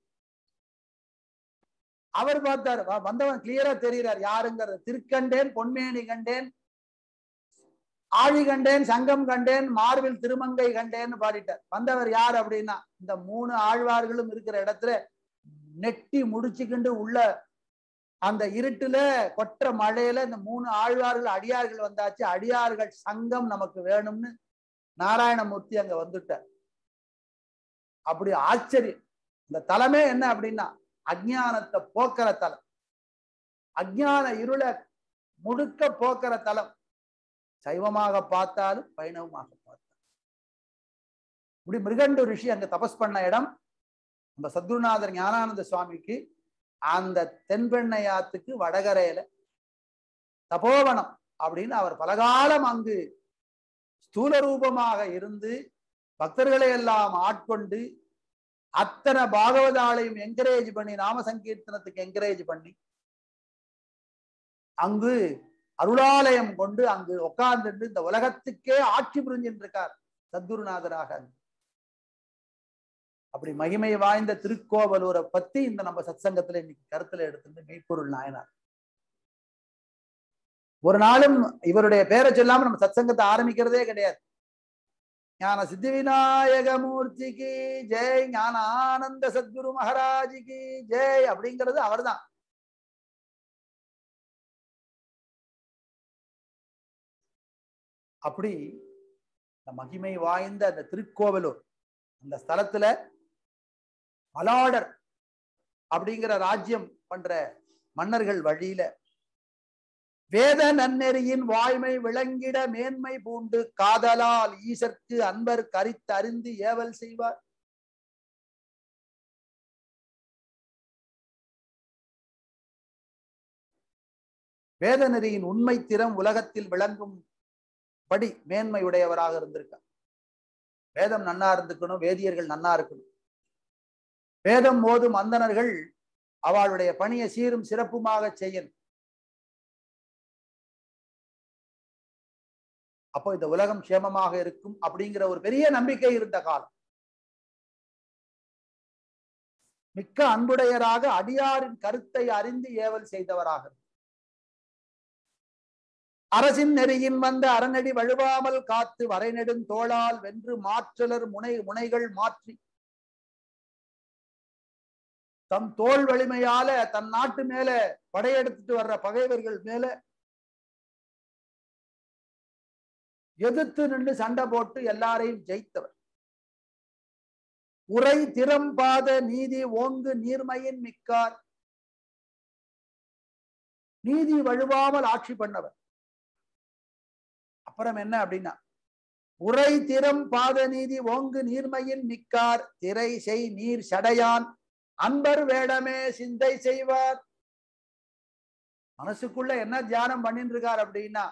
அவர் பார்த்தார் வ- வந்தவன் கிளியரா தெரியறார் யாருங்கிறது திருக்கண்டேன் பொன்மேனி கண்டேன் ஆழி கண்டேன் சங்கம் கண்டேன் மார்பில் திருமங்கை கண்டேன்னு பாடிட்டார் வந்தவர் யார் அப்படின்னா இந்த மூணு ஆழ்வார்களும் இருக்கிற இடத்துல நெட்டி முடிச்சுக்கிண்டு உள்ள அந்த இருட்டுல கொற்ற மழையில இந்த மூணு ஆழ்வார்கள் அடியார்கள் வந்தாச்சு அடியார்கள் சங்கம் நமக்கு வேணும்னு நாராயணமூர்த்தி அங்க வந்துட்டார் அப்படி ஆச்சரியம் இந்த தலமே என்ன அப்படின்னா அஜ்ஞானத்தை போக்குற தலம் அஜ்ஞான இருளை முழுக்க போக்குற தலம் சைவமாக பார்த்தாலும் வைணவமாக பார்த்தாலும் இப்படி மிருகண்டு ரிஷி அங்க தபஸ் பண்ண இடம் நம்ம சத்குருநாதர் ஞானானந்த சுவாமிக்கு அந்த தென்பெண்ணையாத்துக்கு வடகரையில தபோவனம் அப்படின்னு அவர் பலகாலம் அங்கு ஸ்தூல ரூபமாக இருந்து பக்தர்களை எல்லாம் ஆட்கொண்டு அத்தனை பாகவதாலையும் என்கரேஜ் பண்ணி நாம சங்கீர்த்தனத்துக்கு என்கரேஜ் பண்ணி அங்கு அருளாலயம் கொண்டு அங்கு உட்கார்ந்துட்டு இந்த உலகத்துக்கே ஆட்சி புரிஞ்சிட்டு இருக்கார் சத்குருநாதராக அப்படி மகிமை வாய்ந்த திருக்கோவலூரை பத்தி இந்த நம்ம சத்சங்கத்துல இன்னைக்கு கருத்துல எடுத்துட்டு மெய்ப்பொருள் நாயனார் ஒரு நாளும் இவருடைய பேரை சொல்லாம நம்ம சத்சங்கத்தை ஆரம்பிக்கிறதே கிடையாது ஞான சித்தி விநாயக மூர்த்திக்கு ஜெய் ஞான ஆனந்த சத்குரு மகாராஜிக்கு ஜெய் அப்படிங்கிறது அவர்தான் அப்படி இந்த மகிமை வாய்ந்த அந்த திருக்கோவிலூர் அந்த ஸ்தலத்துல மலாடர் அப்படிங்கிற ராஜ்யம் பண்ற மன்னர்கள் வழியில வேத நன்னெறியின் வாய்மை விளங்கிட மேன்மை பூண்டு காதலால் ஈசற்கு அன்பர் கரித்து அறிந்து ஏவல் செய்வார் வேத நெறியின் உண்மை திறம் உலகத்தில் விளங்கும் படி மேன்மை உடையவராக இருந்திருக்கார் வேதம் நன்னா இருந்துக்கணும் வேதியர்கள் நன்னா இருக்கணும் வேதம் மோதும் அந்தணர்கள் அவளுடைய பணியை சீரும் சிறப்புமாக செய்யணும் அப்போ இந்த உலகம் சேமமாக இருக்கும் அப்படிங்கிற ஒரு பெரிய நம்பிக்கை இருந்த காலம் மிக்க அன்புடையராக அடியாரின் கருத்தை அறிந்து ஏவல் செய்தவராக அரசின் நெறியின் வந்த அறநடி வழுவாமல் காத்து வரைநெடும் தோளால் வென்று மாற்றலர் முனை முனைகள் மாற்றி தம் தோல் வலிமையால தன் நாட்டு மேல படையெடுத்துட்டு வர்ற பகைவர்கள் மேல எதிர்த்து நின்று சண்டை போட்டு எல்லாரையும் ஜெயித்தவர் உரை திறம்பாத நீதி ஓங்கு நீர்மையின் மிக்கார் நீதி வழுவாமல் ஆட்சி பண்ணவர் அப்புறம் என்ன அப்படின்னா உரை திறம் பாத நீதி ஓங்கு நீர்மையின் மிக்கார் திரை செய் நீர் சடையான் அன்பர் வேடமே சிந்தை செய்வார் மனசுக்குள்ள என்ன தியானம் பண்ணிட்டு இருக்கார் அப்படின்னா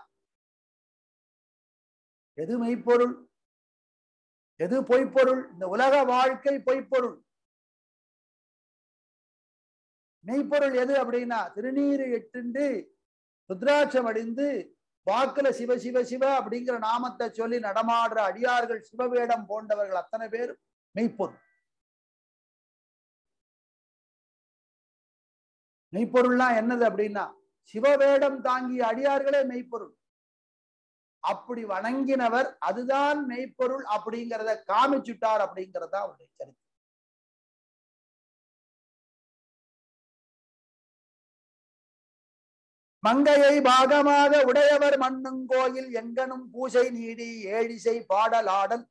எது மெய்ப்பொருள் எது பொய்ப்பொருள் இந்த உலக வாழ்க்கை பொய்ப்பொருள் மெய்ப்பொருள் எது அப்படின்னா திருநீரு எட்டுண்டு ருத்ராட்சம் அடிந்து வாக்குல சிவ சிவ சிவ அப்படிங்கிற நாமத்தை சொல்லி நடமாடுற அடியார்கள் சிவவேடம் போன்றவர்கள் அத்தனை பேர் மெய்ப்பொருள் மெய்ப்பொருள்லாம் என்னது அப்படின்னா சிவவேடம் தாங்கிய அடியார்களே மெய்ப்பொருள் அப்படி வணங்கினவர் அதுதான் மெய்ப்பொருள் அப்படிங்கிறத காமிச்சுட்டார் அப்படிங்கிறதா அவருடைய சரித்திரம் மங்கையை பாகமாக உடையவர் மண்ணும் கோயில் எங்கனும் பூசை நீடி ஏழிசை பாடலாடல்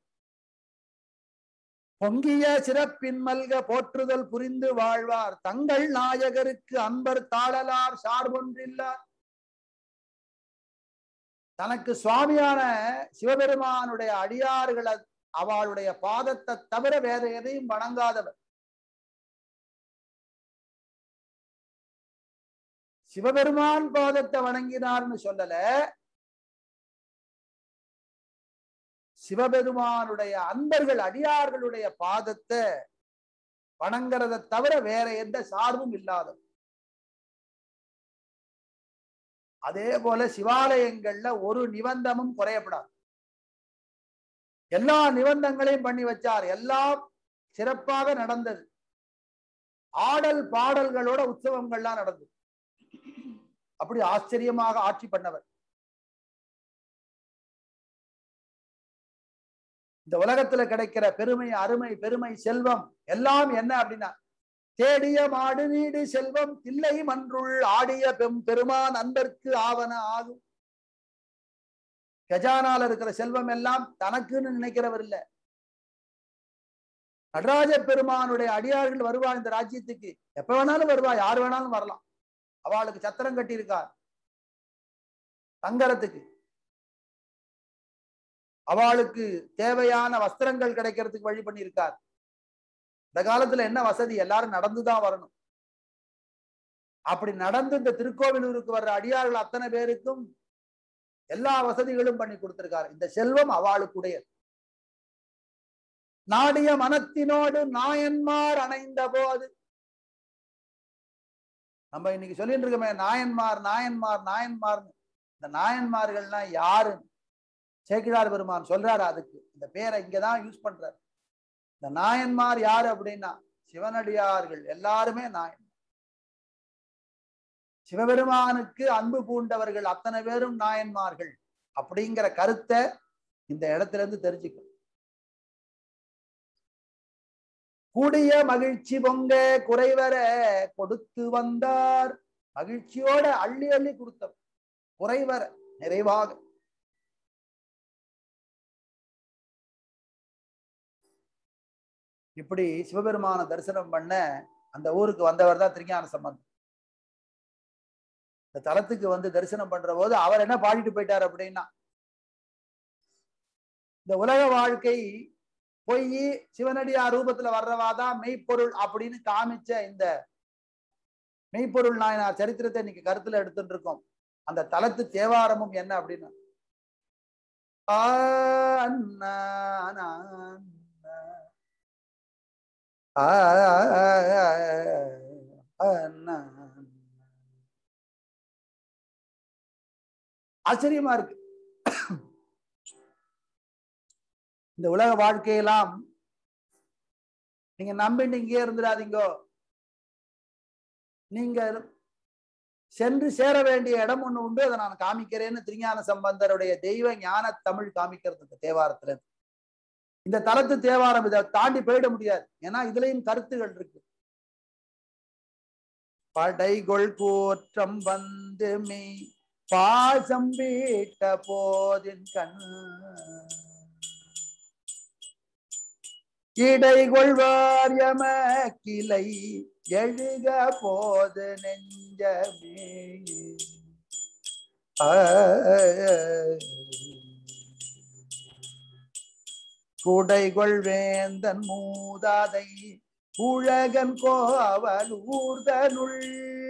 பொங்கிய சிறப்பின் மல்க போற்றுதல் புரிந்து வாழ்வார் தங்கள் நாயகருக்கு அன்பர் தாழலார் சார்பொன்றில்லார் தனக்கு சுவாமியான சிவபெருமானுடைய அடியார்களை அவளுடைய பாதத்தை தவிர வேற எதையும் வணங்காதவர் சிவபெருமான் பாதத்தை வணங்கினார்னு சொல்லல சிவபெருமானுடைய அன்பர்கள் அடியார்களுடைய பாதத்தை வணங்குறதை தவிர வேற எந்த சார்பும் இல்லாதவர் அதே போல சிவாலயங்கள்ல ஒரு நிபந்தமும் குறையப்படாது எல்லா நிபந்தங்களையும் பண்ணி வச்சார் எல்லாம் சிறப்பாக நடந்தது ஆடல் பாடல்களோட உற்சவங்கள்லாம் நடந்தது அப்படி ஆச்சரியமாக ஆட்சி பண்ணவர் இந்த உலகத்துல கிடைக்கிற பெருமை அருமை பெருமை செல்வம் எல்லாம் என்ன அப்படின்னா தேடிய மாடு நீடு செல்வம் தில்லை மன்றுள் ஆடிய பெம் பெருமான் அன்பர்க்கு ஆவன ஆகும் கஜானால இருக்கிற செல்வம் எல்லாம் தனக்குன்னு நினைக்கிறவர் இல்ல நடராஜ பெருமானுடைய அடியார்கள் வருவா இந்த ராஜ்யத்துக்கு எப்ப வேணாலும் வருவா யார் வேணாலும் வரலாம் அவளுக்கு சத்திரம் கட்டியிருக்கார் தங்கறதுக்கு அவளுக்கு தேவையான வஸ்திரங்கள் கிடைக்கிறதுக்கு வழி பண்ணியிருக்கார் இந்த காலத்துல என்ன வசதி எல்லாரும் நடந்துதான் வரணும் அப்படி நடந்து இந்த திருக்கோவிலூருக்கு வர்ற அடியார்கள் அத்தனை பேருக்கும் எல்லா வசதிகளும் பண்ணி கொடுத்திருக்காரு இந்த செல்வம் அவளுக்குடையது நாடிய மனத்தினோடு நாயன்மார் அணைந்த போது நம்ம இன்னைக்கு சொல்லிட்டு இருக்கோமே நாயன்மார் நாயன்மார் நாயன்மார்னு இந்த நாயன்மார்கள்லாம் யாரு சேக்கிழார் பெருமான் சொல்றாரு அதுக்கு இந்த பேரை இங்கதான் யூஸ் பண்றாரு இந்த நாயன்மார் யாரு அப்படின்னா சிவனடியார்கள் எல்லாருமே நாயன் சிவபெருமானுக்கு அன்பு பூண்டவர்கள் அத்தனை பேரும் நாயன்மார்கள் அப்படிங்கிற கருத்தை இந்த இடத்துல இருந்து தெரிஞ்சுக்கணும் கூடிய மகிழ்ச்சி பொங்க குறைவர கொடுத்து வந்தார் மகிழ்ச்சியோட அள்ளி அள்ளி கொடுத்தவர் குறைவர நிறைவாக இப்படி சிவபெருமான தரிசனம் பண்ண அந்த ஊருக்கு வந்தவர் தான் திருஞான சம்பந்தம் இந்த தலத்துக்கு வந்து தரிசனம் பண்ற போது அவர் என்ன பாடிட்டு போயிட்டார் அப்படின்னா இந்த உலக வாழ்க்கை பொய் சிவனடியா ரூபத்துல வர்றவாதான் மெய்ப்பொருள் அப்படின்னு காமிச்ச இந்த மெய்ப்பொருள் நாயனார் சரித்திரத்தை இன்னைக்கு கருத்துல எடுத்துட்டு இருக்கோம் அந்த தலத்து தேவாரமும் என்ன அப்படின்னா ஆ, அண்ணா, அண்ணா, ஆ, அண்ணா. ஆச்சரியமா இருக்கு இந்த உலக வாழ்க்கையெல்லாம் நீங்க நம்பிட்டு இங்கே இருந்துடாதீங்கோ நீங்க சென்று சேர வேண்டிய இடம் ஒண்ணு உண்டு அதை நான் காமிக்கிறேன்னு திருஞான சம்பந்தருடைய தெய்வ ஞான தமிழ் காமிக்கிறது இந்த தேவாரத்துல இருந்து. இந்த தலத்து தேவாரம் இதை தாண்டி போயிட முடியாது ஏன்னா இதுலயும் கருத்துகள் இருக்கு படைகொள் கூற்றம் வந்து மெய் பாசம் வீட்ட போதின் கண் இடைகொள்வார் யம கிளை எழுக போது நெஞ்சமே ஆ. குடைகொள் வேந்தன் மூதாதை உலகன் கோவல் ஊர்தனுள்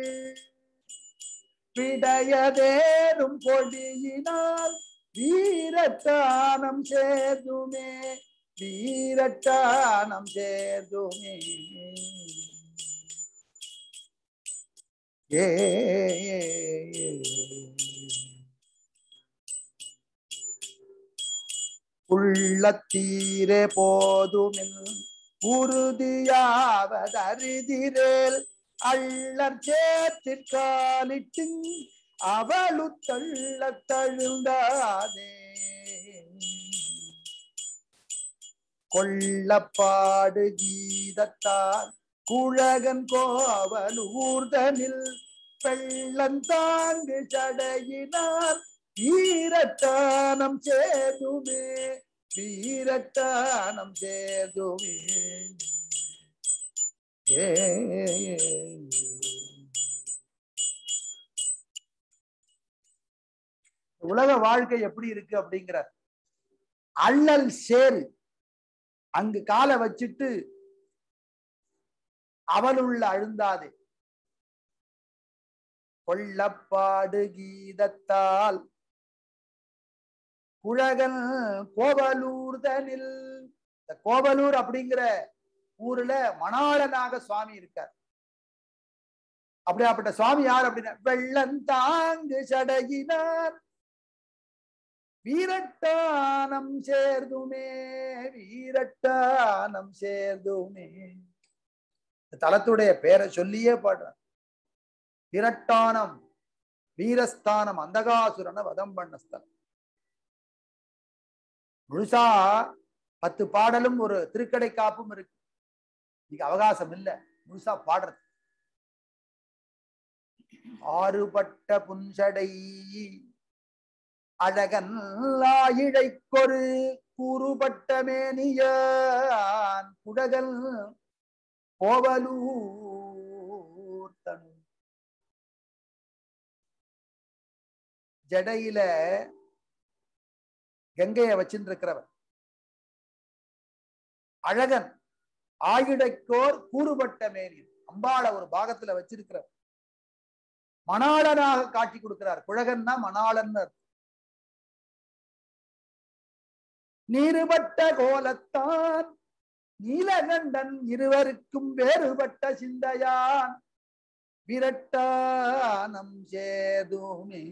விடையதேறும் கொடியினால் வீரட்டானம் சேதுமே வீரட்டானம் சேதுமே ஏ உள்ளத்தீரே போதுமில் உறுதியாவதறிதிரேல் அள்ளற் சேற்றிற்காலிட்டு அவளு தள்ள தழுந்தாதே கொள்ளப்பாடு கீதத்தால் குழகன் கோவல் ஊர்தனில் வெள்ளந்தாங்கு சடையினார் வீரட்டானம் சேதுமே வீரட்டானம் சேதுமே ஏ உலக வாழ்க்கை எப்படி இருக்கு அப்படிங்கிறார் அள்ளல் சேரு அங்கு காலை வச்சுட்டு அவளுள்ள அழுந்தாதே கொள்ளப்பாடு கீதத்தால் குழகன் கோவலூர்தனில் இந்த கோவலூர் அப்படிங்கிற ஊர்ல மணாளனாக சுவாமி இருக்கார் அப்படியாப்பட்ட சுவாமி யார் அப்படின்னா வெள்ளந்தாங்கு சடையினார் வீரட்டானம் சேர்துமே வீரட்டானம் சேர்துமே இந்த தலத்துடைய பேரை சொல்லியே பாடுறார் விரட்டானம் வீரஸ்தானம் அந்தகாசுரனை வதம் பண்ண ஸ்தலம் முழுசா பத்து பாடலும் ஒரு திருக்கடை காப்பும் இருக்கு இன்னைக்கு அவகாசம் இல்ல முழுசா பாடுறது ஆறுபட்ட புன்சடை அழகன் ஆயிழைக்கொரு கூறுபட்ட மேனியான் குடகல் கோவலூர் தனு ஜடையில கங்கைய வச்சிருக்கிறவர் அழகன் ஆயுடைக்கோர் கூறுபட்ட மேனியன் அம்பாள ஒரு பாகத்துல வச்சிருக்கிறவர் மணாளனாக காட்சி கொடுக்கிறார் குழகன்னா மணாளன் நீருபட்ட கோலத்தான் நீலகண்டன் இருவருக்கும் வேறுபட்ட சிந்தையான் விரட்டானம் சேதுமே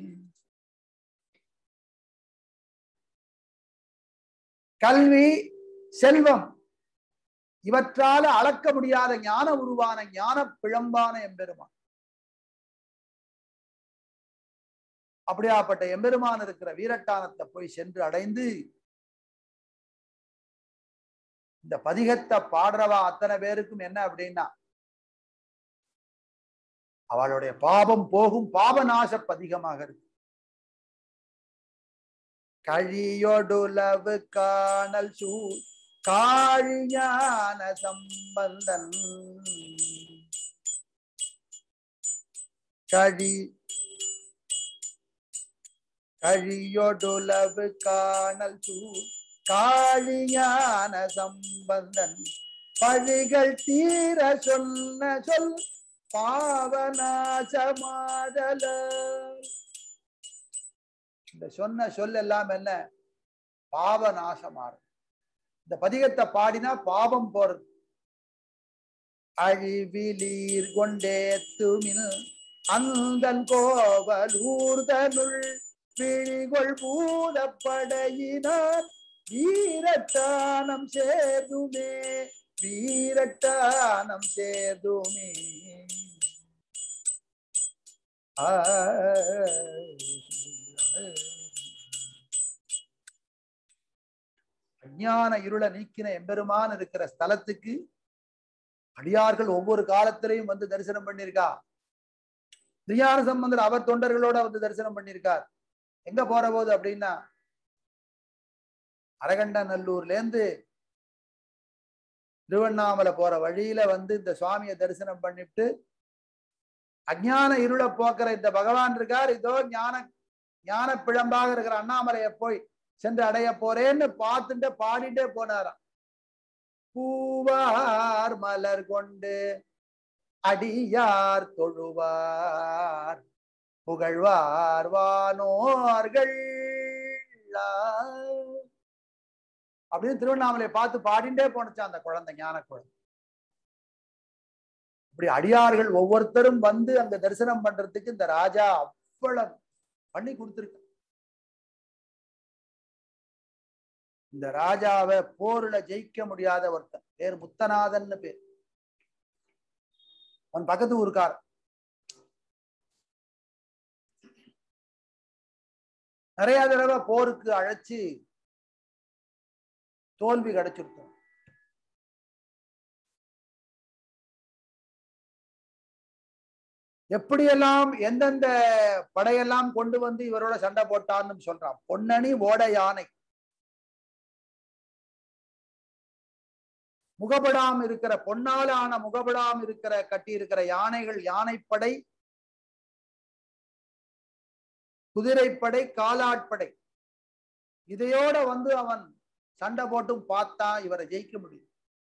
கல்வி செல்வம் இவற்றால அளக்க முடியாத ஞான உருவான ஞான பிழம்பான எம்பெருமான் அப்படியாப்பட்ட எம்பெருமான் இருக்கிற வீரட்டானத்தை போய் சென்று அடைந்து இந்த பதிகத்தை பாடுறவா அத்தனை பேருக்கும் என்ன அப்படின்னா அவளுடைய பாபம் போகும் பாபநாச பதிகமாக இருக்கு கழியொடுலவு காணல் சூ காழிஞான சம்பந்தன் கழி கழியொடுலவு காணல் சூ காழிஞான சம்பந்தன் பழிகள் தீர சொன்ன சொல் பாவநாசமாதல இந்த சொன்ன சொல் எல்லாம் என்ன பாவநாசமாறும் இந்த பதிகத்தை பாடினா பாவம் போறது அழிவிலீர் கொண்டே துமில் அந்தன் கோவலூர்தனுள் விழிகொள் பூதப்படையினார் வீரட்டானம் சேர்துமே வீரட்டானம் சேர்துமே ஆ அஞ்ஞான இருளை நீக்கின எம்பெருமான் இருக்கிற ஸ்தலத்துக்கு அடியார்கள் ஒவ்வொரு காலத்திலையும் வந்து தரிசனம் பண்ணியிருக்கா திருஞான சம்பந்தர் அவர் தொண்டர்களோட வந்து தரிசனம் பண்ணியிருக்கார் எங்க போற போது அப்படின்னா அரகண்டநல்லூர்ல இருந்து திருவண்ணாமலை போற வழியில வந்து இந்த சுவாமியை தரிசனம் பண்ணிட்டு அஞ்ஞான இருளை போக்குற இந்த பகவான் இருக்கார் இதோ ஞான ஞான பிழம்பாக இருக்கிற அண்ணாமலையை போய் சென்று அடைய போறேன்னு பார்த்துட்டு பாடிட்டே போனாராம் பூவார் மலர் கொண்டு அடியார் தொழுவார் புகழ்வார் வானோர்கள் அப்படின்னு திருவண்ணாமலையை பார்த்து பாடிண்டே போனுச்சான் அந்த குழந்தை ஞான குழந்தை இப்படி அடியார்கள் ஒவ்வொருத்தரும் வந்து அங்க தரிசனம் பண்றதுக்கு இந்த ராஜா அவ்வளவு பண்ணி கொடுத்திருக்க இந்த ராஜாவை போர்ல ஜெயிக்க முடியாத ஒருத்தன் பேர் முத்தநாதன்னு பேர் அவன் பக்கத்து ஊருக்கார் நிறைய தடவை போருக்கு அழைச்சு தோல்வி கிடைச்சிருக்கும் எப்படியெல்லாம் எந்தெந்த படையெல்லாம் கொண்டு வந்து இவரோட சண்டை போட்டான்னு சொல்றான் பொன்னணி ஓட யானை முகபடாம் இருக்கிற பொன்னாலான முகபடாம் இருக்கிற கட்டி இருக்கிற யானைகள் யானைப்படை குதிரைப்படை காலாட்படை இதையோட வந்து அவன் சண்டை போட்டும் பார்த்தா இவரை ஜெயிக்க முடியும்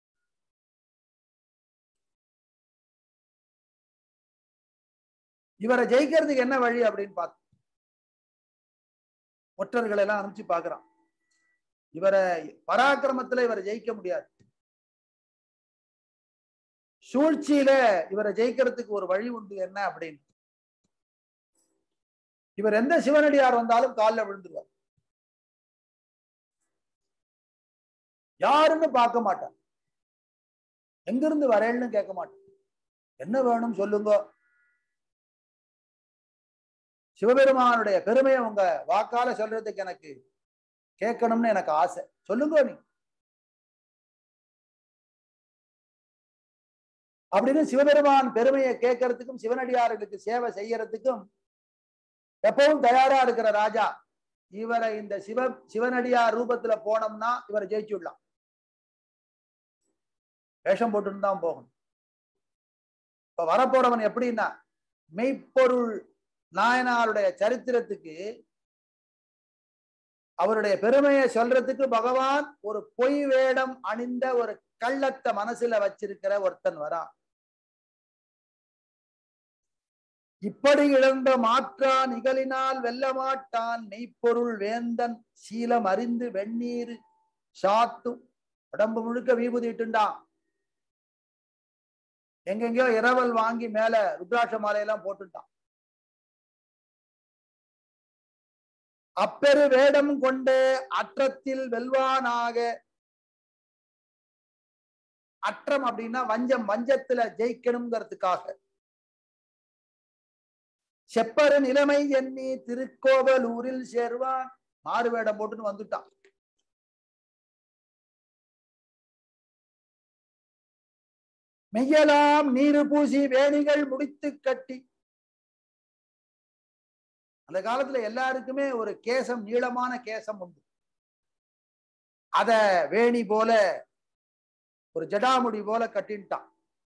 இவரை ஜெயிக்கிறதுக்கு என்ன வழி அப்படின்னு பார்த்து ஒற்றர்களை எல்லாம் அனுப்பிச்சு பாக்குறான் இவரை பராக்கிரமத்துல இவரை ஜெயிக்க முடியாது சூழ்ச்சியில இவரை ஜெயிக்கிறதுக்கு ஒரு வழி உண்டு என்ன அப்படின்னு இவர் எந்த சிவனடியார் வந்தாலும் காலில் விழுந்துருவார் யாருன்னு பார்க்க மாட்டார் எங்கிருந்து வரேன்னு கேட்க மாட்டார் என்ன வேணும் சொல்லுங்க சிவபெருமானுடைய பெருமையை உங்க வாக்கால சொல்றதுக்கு எனக்கு கேட்கணும்னு எனக்கு ஆசை சொல்லுங்க நீ அப்படின்னு சிவபெருமான் பெருமையை கேட்கறதுக்கும் சிவனடியார்களுக்கு சேவை செய்யறதுக்கும் எப்பவும் தயாரா இருக்கிற ராஜா இவரை இந்த சிவ சிவனடியார் ரூபத்துல போனோம்னா இவரை ஜெயிச்சுடலாம் வேஷம் போட்டுன்னு தான் போகணும் இப்ப வரப்போறவன் எப்படின்னா மெய்ப்பொருள் நாயனாருடைய சரித்திரத்துக்கு அவருடைய பெருமையை சொல்றதுக்கு பகவான் ஒரு பொய் வேடம் அணிந்த ஒரு கள்ளத்தை மனசுல வச்சிருக்கிற ஒருத்தன் வரான் இப்படி இழந்த மாற்றான் இகலினால் வெல்ல மாட்டான் மெய்ப்பொருள் வேந்தன் சீலம் அறிந்து வெந்நீர் சாத்தும் உடம்பு முழுக்க விபூதி இட்டுண்டான் எங்கெங்கயோ இரவல் வாங்கி மேல ருத்ராட்ச மாலையெல்லாம் போட்டுட்டான் அப்பெரு வேடம் கொண்டு அற்றத்தில் வெல்வானாக அற்றம் அப்படின்னா வஞ்சம் வஞ்சத்துல ஜெயிக்கணுங்கிறதுக்காக செப்பரு நிலைமை எண்ணி திருக்கோவலூரில் சேர்வான் மாறு வேடம் போட்டுன்னு வந்துட்டான் மெய்யலாம் நீரு பூசி வேணிகள் முடித்து கட்டி அந்த காலத்துல எல்லாருக்குமே ஒரு கேசம் நீளமான கேசம் உண்டு அத வேணி போல ஒரு ஜடாமுடி போல கட்டின்ட்டான்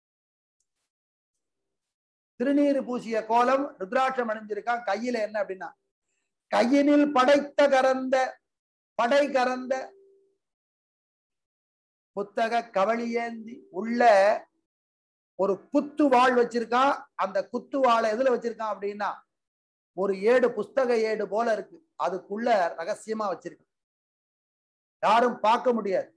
திருநீறு பூசிய கோலம் ருத்ராட்சம் அணிஞ்சிருக்கான் கையில என்ன அப்படின்னா கையினில் படைத்த கறந்த படை கறந்த புத்தக கவளியேந்தி உள்ள ஒரு குத்து வாழ் வச்சிருக்கான் அந்த குத்து வாழை எதுல வச்சிருக்கான் அப்படின்னா ஒரு ஏடு புஸ்தக ஏடு போல இருக்கு அதுக்குள்ள ரகசியமா வச்சிருக்கான் யாரும் பார்க்க முடியாது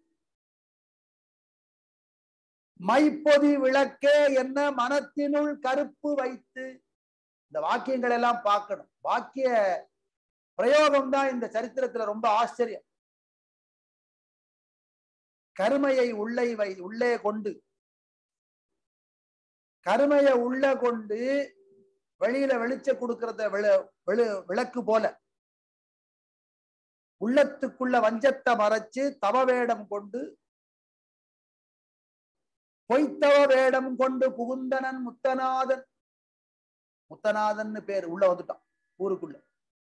மைப்பொதி விளக்கே என்ன மனத்தினுள் கருப்பு வைத்து இந்த வாக்கியங்கள் எல்லாம் பார்க்கணும் வாக்கிய பிரயோகம் தான் இந்த சரித்திரத்துல ரொம்ப ஆச்சரியம் கருமையை உள்ளே வை உள்ளே கொண்டு கருமைய உள்ள கொண்டு வெளியில வெளிச்ச கொடுக்கறத வெளி விளக்கு போல உள்ளத்துக்குள்ள வஞ்சத்தை மறைச்சு தவ வேடம் கொண்டு பொய்த்தவ வேடம் கொண்டு புகுந்தனன் முத்தநாதன் முத்தநாதன் பேர் உள்ள வந்துட்டான் ஊருக்குள்ள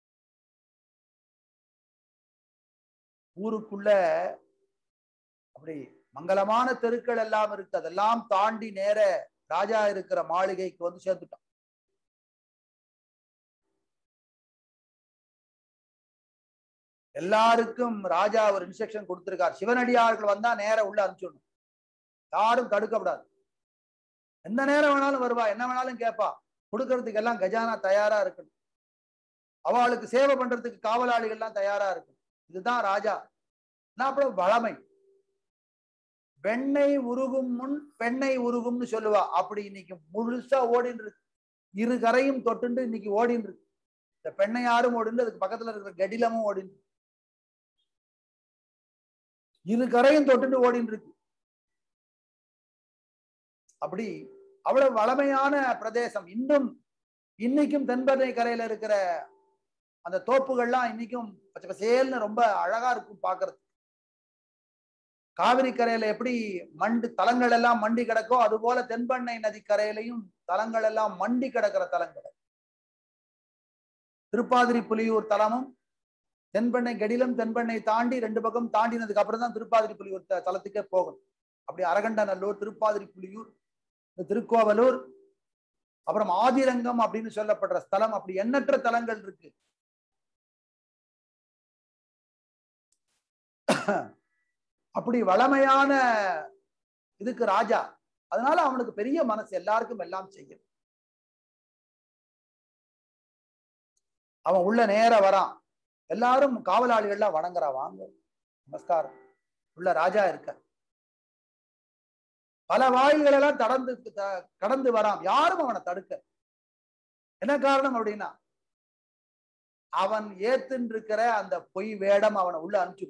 ஊருக்குள்ள அப்படி மங்களமான தெருக்கள் எல்லாம் இருக்கு அதெல்லாம் தாண்டி நேர ராஜா இருக்கிற மாளிகைக்கு வந்து சேர்த்துட்டான் எல்லாருக்கும் ராஜா ஒரு இன்ஸ்ட்ரக்ஷன் கொடுத்திருக்கார் சிவனடியார்கள் வந்தா நேர உள்ள அனுப்பிச்சிடணும் யாரும் தடுக்கப்படாது எந்த நேரம் வேணாலும் வருவா என்ன வேணாலும் கேட்பா கொடுக்கறதுக்கு எல்லாம் கஜானா தயாரா இருக்கணும் அவளுக்கு சேவை பண்றதுக்கு காவலாளிகள் எல்லாம் தயாரா இருக்கணும் இதுதான் ராஜா அப்புறம் வளமை வெண்ணெய் உருகும் முன் பெண்ணை உருகும்னு சொல்லுவா அப்படி இன்னைக்கு முழுசா ஓடின்னு இருக்கு இரு கரையும் தொட்டுண்டு இன்னைக்கு ஓடின்னு இருக்கு இந்த பெண்ணை யாரும் ஓடிந்து அதுக்கு பக்கத்துல இருக்கிற கடிலமும் ஓடின்னு இரு கரையும் தொட்டுண்டு ஓடின்னு இருக்கு அப்படி அவ்வளவு வளமையான பிரதேசம் இன்னும் இன்னைக்கும் தென்பெண்ணை கரையில இருக்கிற அந்த தோப்புகள்லாம் இன்னைக்கும் பச்சை பசேல்னு ரொம்ப அழகா இருக்கும் பாக்குறது காவிரி கரையில எப்படி மண்டு தலங்கள் எல்லாம் மண்டி கிடக்கோ அது போல தென்பெண்ணை நதி கரையிலையும் தலங்கள் எல்லாம் மண்டி கிடக்கிற தலங்கள் திருப்பாதிரி புலியூர் தலமும் தென்பெண்ணை கடிலம் தென்பெண்ணை தாண்டி ரெண்டு பக்கம் தாண்டினதுக்கு அப்புறம் தான் திருப்பாதிரி புலியூர் தலத்துக்கே போகணும் அப்படி அரகண்டநல்லூர் திருப்பாதிரி புலியூர் திருக்கோவலூர் அப்புறம் ஆதிரங்கம் அப்படின்னு சொல்லப்படுற ஸ்தலம் அப்படி எண்ணற்ற தலங்கள் இருக்கு அப்படி வளமையான இதுக்கு ராஜா அதனால அவனுக்கு பெரிய மனசு எல்லாருக்கும் எல்லாம் செய்யும் அவன் உள்ள நேர வரான் எல்லாரும் காவலாளிகள்லாம் வணங்குறா வாங்க நமஸ்காரம் உள்ள ராஜா இருக்க பல வாயில்கள் எல்லாம் தடந்து கடந்து வரான் யாரும் அவனை தடுக்க என்ன காரணம் அப்படின்னா அவன் ஏத்துன்னு இருக்கிற அந்த பொய் வேடம் அவனை உள்ள அனுப்பிச்சு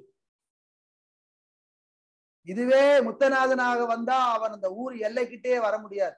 இதுவே முத்தநாதனாக வந்தா அவன் அந்த ஊர் எல்லைக்கிட்டே வர முடியாது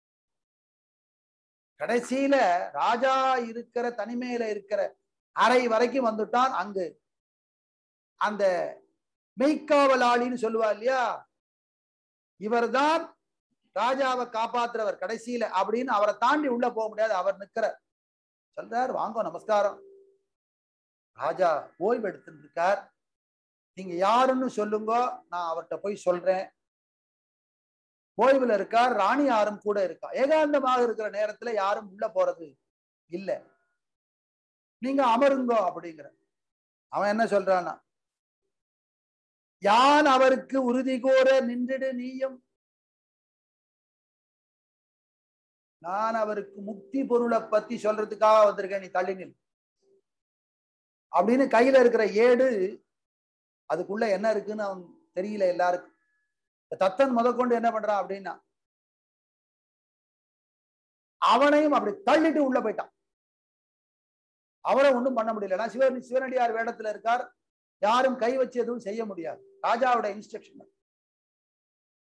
கடைசியில ராஜா இருக்கிற தனிமையில இருக்கிற அறை வரைக்கும் வந்துட்டான் அங்கு அந்த மெய்க்காவலாளின்னு சொல்லுவா இல்லையா இவர்தான் ராஜாவை காப்பாத்துறவர் கடைசியில அப்படின்னு அவரை தாண்டி உள்ள போக முடியாது அவர் நிக்கிற சொல்றார் வாங்க நமஸ்காரம் ராஜா ஓய்வு எடுத்துட்டு இருக்கார் நீங்க யாருன்னு சொல்லுங்க நான் அவர்கிட்ட போய் சொல்றேன் ஓய்வுல இருக்கார் ராணி யாரும் கூட இருக்கா ஏகாந்தமாக இருக்கிற நேரத்துல யாரும் உள்ள போறது இல்ல நீங்க அமருங்கோ அப்படிங்கிற அவன் என்ன சொல்றான்னா யான் அவருக்கு உறுதி கூற நின்றுடு நீயும் நான் அவருக்கு முக்தி பொருளை பத்தி சொல்றதுக்காக வந்திருக்கேன் நீ தள்ளினில் அப்படின்னு கையில இருக்கிற ஏடு அதுக்குள்ள என்ன இருக்குன்னு அவன் தெரியல எல்லாருக்கும் தத்தன் முதற்கொண்டு என்ன பண்றான் அப்படின்னா அவனையும் அப்படி தள்ளிட்டு உள்ள போயிட்டான் அவரை ஒன்றும் பண்ண முடியல சிவன் சிவனடியார் வேடத்துல இருக்கார் யாரும் கை வச்சு எதுவும் செய்ய முடியாது ராஜாவோட இன்ஸ்ட்ரக்ஷன்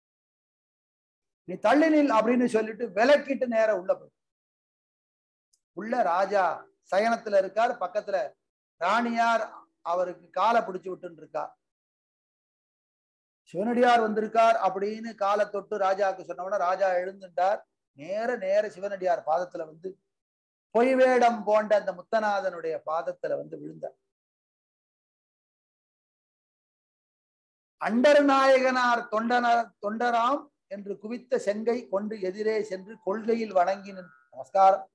நீ தள்ளினில் அப்படின்னு சொல்லிட்டு விலக்கிட்டு நேர உள்ள போய் உள்ள ராஜா சயனத்துல இருக்கார் பக்கத்துல ராணியார் அவருக்கு காலை பிடிச்சு விட்டுன்னு இருக்கா சிவனடியார் வந்திருக்கார் அப்படின்னு காலை தொட்டு ராஜாவுக்கு சொன்ன ராஜா எழுந்துட்டார் நேர நேர சிவனடியார் பாதத்துல வந்து பொய் வேடம் போன்ற அந்த முத்தநாதனுடைய பாதத்துல வந்து விழுந்தார் அண்டர் நாயகனார் தொண்டனார் தொண்டராம் என்று குவித்த செங்கை கொண்டு எதிரே சென்று கொள்கையில் வணங்கி நின்று நமஸ்காரம்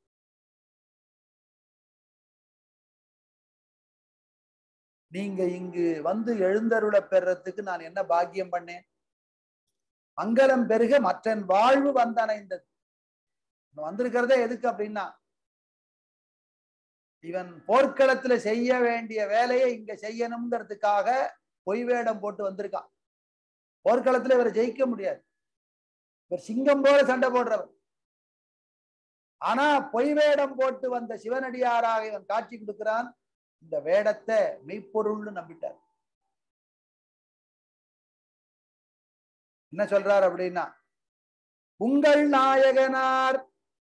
நீங்க இங்கு வந்து எழுந்தருள பெறத்துக்கு நான் என்ன பாக்கியம் பண்ணேன் மங்களம் பெருக மற்றன் வாழ்வு வந்தனைந்தது வந்திருக்கிறதே எதுக்கு அப்படின்னா இவன் போர்க்களத்துல செய்ய வேண்டிய வேலையை இங்க செய்யணுங்கிறதுக்காக பொய் வேடம் போட்டு வந்திருக்கான் போர்க்களத்துல இவரை ஜெயிக்க முடியாது இவர் சிங்கம் போல சண்டை போடுறவர் ஆனா பொய் வேடம் போட்டு வந்த சிவனடியாராக இவன் காட்சி கொடுக்கிறான் இந்த வேடத்தை மெய்ப்பொருள்னு நம்பிட்டார் என்ன சொல்றார் அப்படின்னா உங்கள் நாயகனார்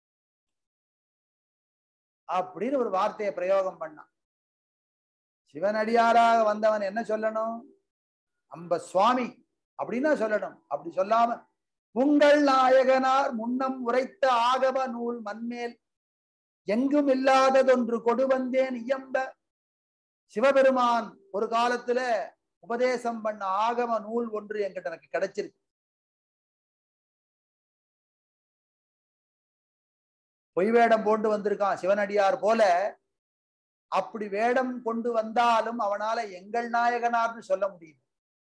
அப்படின்னு ஒரு வார்த்தையை பிரயோகம் பண்ணான் சிவனடியாராக வந்தவன் என்ன சொல்லணும் அம்ப சுவாமி அப்படின்னா சொல்லணும் அப்படி சொல்லாம உங்கள் நாயகனார் முன்னம் உரைத்த ஆகம நூல் மண்மேல் எங்கும் இல்லாததொன்று கொடு வந்தேன் இயம்ப சிவபெருமான் ஒரு காலத்துல உபதேசம் பண்ண ஆகம நூல் ஒன்று என்கிட்ட எனக்கு கிடைச்சிருக்கு பொய் வேடம் போண்டு வந்திருக்கான் சிவனடியார் போல அப்படி வேடம் கொண்டு வந்தாலும் அவனால எங்கள் நாயகனார்னு சொல்ல முடியும்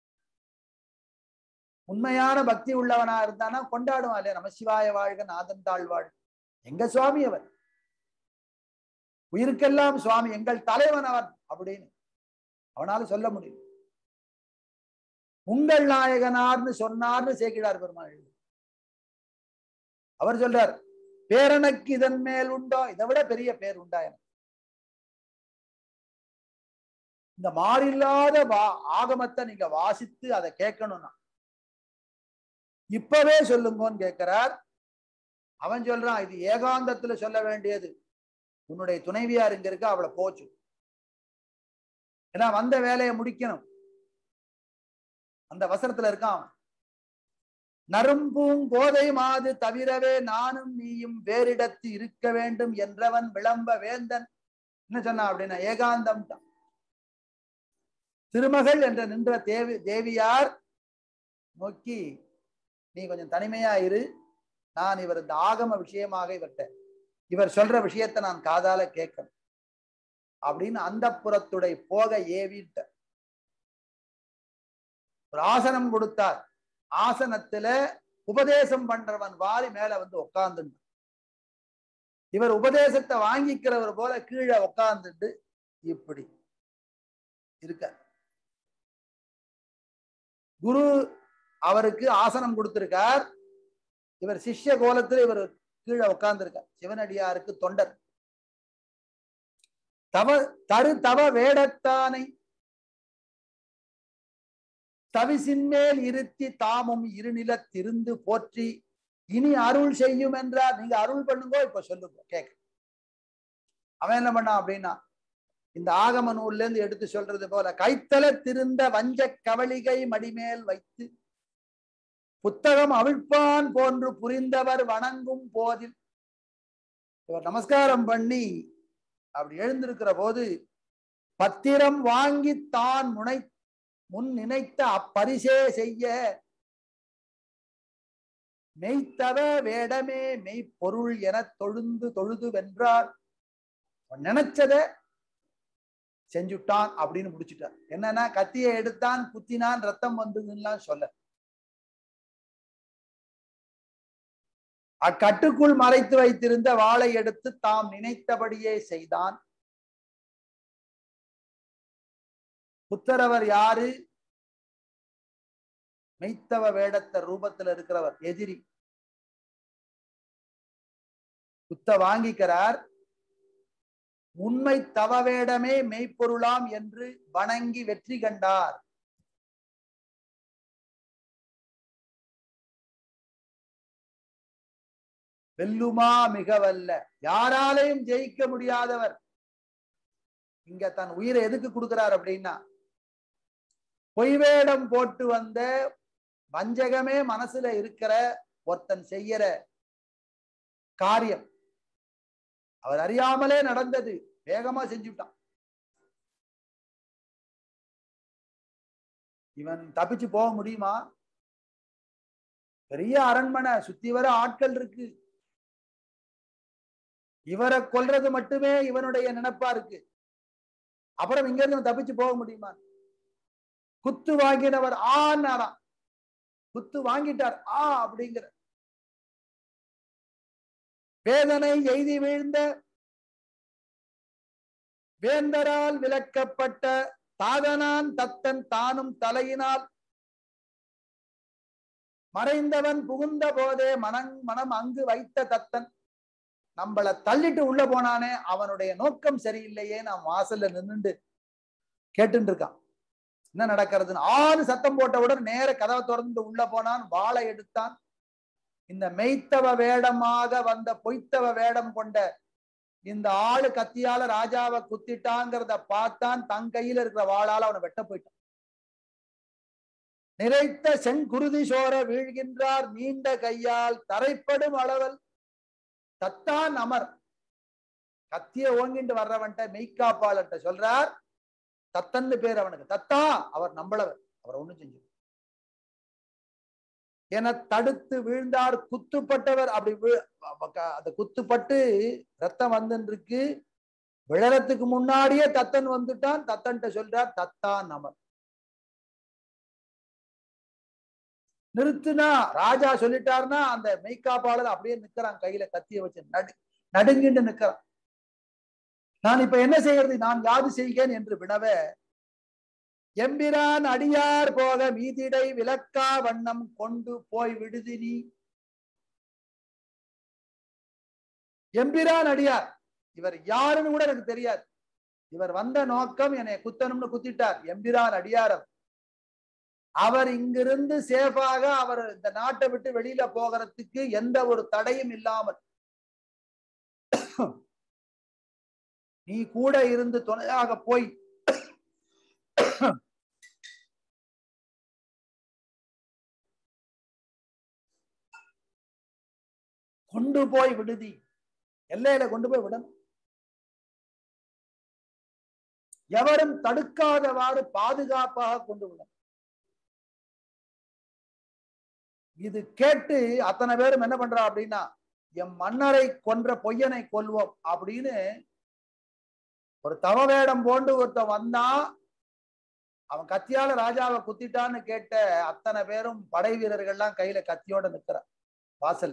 உண்மையான பக்தி உள்ளவனா இருந்தானா கொண்டாடுவான் இல்லையா நம சிவாய வாழ்க நாதன் தாழ்வாழ் எங்க சுவாமி அவர் உயிருக்கெல்லாம் சுவாமி எங்கள் தலைவன் அவன் அப்படின்னு அவனால சொல்ல முடியும் உங்கள் நாயகனார்னு சொன்னார்னு சேக்கிடார் பெருமாள் அவர் சொல்றார் பேரனுக்கு இதன் மேல் உண்டோ இதை விட பெரிய பேர் உண்டா எனக்கு இந்த மாறில்லாத வா ஆகமத்தை நீங்க வாசித்து அதை கேட்கணும்னா இப்பவே சொல்லுங்கன்னு கேட்கிறார் அவன் சொல்றான் இது ஏகாந்தத்துல சொல்ல வேண்டியது உன்னுடைய துணைவியார் இங்க இருக்க அவளை போச்சு ஏன்னா வந்த வேலையை முடிக்கணும் அந்த வசனத்துல இருக்கான் நரும்பூங் கோதை மாது தவிரவே நானும் நீயும் வேறிடத்து இருக்க வேண்டும் என்றவன் விளம்ப வேந்தன் என்ன சொன்னா அப்படின்னா ஏகாந்தம் தான் திருமகள் என்ற நின்ற தேவி தேவியார் நோக்கி நீ கொஞ்சம் தனிமையா இரு நான் இவர் இந்த ஆகம விஷயமாக இவர்கிட்ட இவர் சொல்ற விஷயத்தை நான் காதால கேட்கணும் அப்படின்னு அந்த புறத்துடைய போக ஏவிட்ட ஒரு ஆசனம் கொடுத்தார் ஆசனத்துல உபதேசம் பண்றவன் வாரி மேல வந்து உட்கார்ந்து இவர் உபதேசத்தை வாங்கிக்கிறவர் போல கீழே உட்கார்ந்துட்டு இப்படி இருக்க குரு அவருக்கு ஆசனம் கொடுத்திருக்கார் இவர் சிஷ்ய கோலத்துல இவர் கீழே உட்கார்ந்துருக்கார் சிவனடியாருக்கு தொண்டர் தவ தரு தவ வேடத்தானை தவிசின்மேல் இருத்தி தாமும் இருநிலத்திருந்து போற்றி இனி அருள் செய்யும் என்றார் நீங்க அருள் பண்ணுங்கோ இப்ப சொல்லுங்க கேட்க அவன் என்ன பண்ணான் அப்படின்னா இந்த ஆகம நூல்ல இருந்து எடுத்து சொல்றது போல கைத்தல திருந்த வஞ்ச கவளிகை மடிமேல் வைத்து புத்தகம் அவிழ்ப்பான் போன்று புரிந்தவர் வணங்கும் போதில் இவர் நமஸ்காரம் பண்ணி அப்படி எழுந்திருக்கிற போது பத்திரம் வாங்கி தான் முனை முன் நினைத்த அப்பரிசே செய்ய மெய்த்தவ வேடமே மெய்ப்பொருள் என தொழுந்து தொழுது வென்றார் நினைச்சத செஞ்சுட்டான் அப்படின்னு முடிச்சுட்டார் என்னன்னா கத்தியை எடுத்தான் குத்தினான் ரத்தம் வந்ததுலாம் சொல்ல அக்கட்டுக்குள் மறைத்து வைத்திருந்த வாளை எடுத்து தாம் நினைத்தபடியே செய்தான் புத்தரவர் யாரு மெய்த்தவ வேடத்த ரூபத்துல இருக்கிறவர் எதிரி புத்த வாங்கிக்கிறார் உண்மை தவ வேடமே மெய்ப்பொருளாம் என்று வணங்கி வெற்றி கண்டார் வெல்லுமா மிகவல்ல யாராலையும் ஜெயிக்க முடியாதவர் இங்க தன் உயிரை எதுக்கு கொடுக்கிறார் அப்படின்னா பொய் வேடம் போட்டு வந்த வஞ்சகமே மனசுல இருக்கிற ஒருத்தன் செய்யற காரியம் அவர் அறியாமலே நடந்தது வேகமா செஞ்சுட்டான் இவன் தப்பிச்சு போக முடியுமா பெரிய அரண்மனை சுத்தி வர ஆட்கள் இருக்கு இவரை கொல்றது மட்டுமே இவனுடைய நினைப்பா இருக்கு அப்புறம் இங்க இருந்து தப்பிச்சு போக முடியுமா குத்து வாங்கினவர் ஆனாராம் குத்து வாங்கிட்டார் ஆ அப்படிங்கிற வேதனை எய்தி வீழ்ந்த வேந்தரால் விலக்கப்பட்ட தாதனான் தத்தன் தானும் தலையினால் மறைந்தவன் புகுந்த போதே மனம் மனம் அங்கு வைத்த தத்தன் நம்மள தள்ளிட்டு உள்ள போனானே அவனுடைய நோக்கம் சரியில்லையே நான் வாசல்ல நின்னுண்டு கேட்டுட்டு இருக்கான் என்ன நடக்கிறதுன்னு ஆறு சத்தம் போட்டவுடன் நேர கதவை திறந்து உள்ள போனான் வாளை எடுத்தான் இந்த மெய்த்தவ வேடமாக வந்த பொய்த்தவ வேடம் கொண்ட இந்த ஆளு கத்தியால ராஜாவை குத்திட்டாங்கிறத பார்த்தான் தன் கையில இருக்கிற வாளால அவனை வெட்ட போயிட்டான் நிறைத்த செங்குருதி சோர வீழ்கின்றார் நீண்ட கையால் தரைப்படும் அளவல் தத்தான் அமர் கத்திய ஓங்கிட்டு வர்றவன்ட்ட மெய்காப்பாளர்கிட்ட சொல்றார் தத்தன்னு பேர் அவனுக்கு தத்தா அவர் நம்பளவர் அவர் ஒண்ணும் செஞ்சு என தடுத்து வீழ்ந்தார் குத்துப்பட்டவர் அப்படி வீ- க- அந்த குத்துப்பட்டு ரத்தம் வந்துருக்கு விழறதுக்கு முன்னாடியே தத்தன் வந்துட்டான் தத்தன்ட்ட சொல்றார் தத்தான் அமர் நிறுத்துனா ராஜா சொல்லிட்டாருன்னா அந்த மெய்காப்பாளர் அப்படியே நிக்கிறான் கையில கத்திய வச்சு நடு நடுங்கிட்டு நிக்கிறான் நான் இப்ப என்ன செய்யறது நான் யாது செய்கிறேன் என்று வினவ எம்பிரான் அடியார் போக மீதிடை விளக்கா வண்ணம் கொண்டு போய் விடுதி நீ எம்பிரான் அடியார் இவர் யாருன்னு கூட எனக்கு தெரியாது இவர் வந்த நோக்கம் என்னை குத்தணும்னு குத்திட்டார் எம்பிரான் அடியாரம் அவர் இங்கிருந்து சேஃபாக அவர் இந்த நாட்டை விட்டு வெளியில போகிறதுக்கு எந்த ஒரு தடையும் இல்லாமல் நீ கூட இருந்து துணையாக போய் கொண்டு போய் விடுதி எல்லையில கொண்டு போய் விடணும் எவரும் தடுக்காதவாறு பாதுகாப்பாக கொண்டு விடணும் இது கேட்டு அத்தனை பேரும் என்ன பண்றா அப்படின்னா எம் மன்னரை கொன்ற பொய்யனை கொல்வோம் அப்படின்னு ஒரு தவ வேடம் போண்டு ஒருத்தன் வந்தா அவன் கத்தியால ராஜாவை குத்திட்டான்னு கேட்ட அத்தனை பேரும் படை வீரர்கள்லாம் கையில கத்தியோட நிக்கிற வாசல்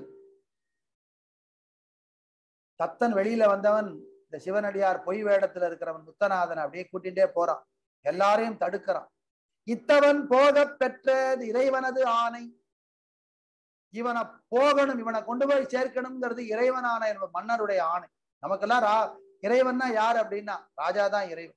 தத்தன் வெளியில வந்தவன் இந்த சிவனடியார் பொய் வேடத்துல இருக்கிறவன் முத்தநாதன் அப்படியே கூட்டிகிட்டே போறான் எல்லாரையும் தடுக்கிறான் இத்தவன் போக பெற்றது இறைவனது ஆணை இவனை போகணும் இவனை கொண்டு போய் சேர்க்கணுங்கிறது இறைவனான என்னோட மன்னருடைய ஆணை நமக்கெல்லாம் ரா இறைவன்னா யார் அப்படின்னா ராஜா தான் இறைவன்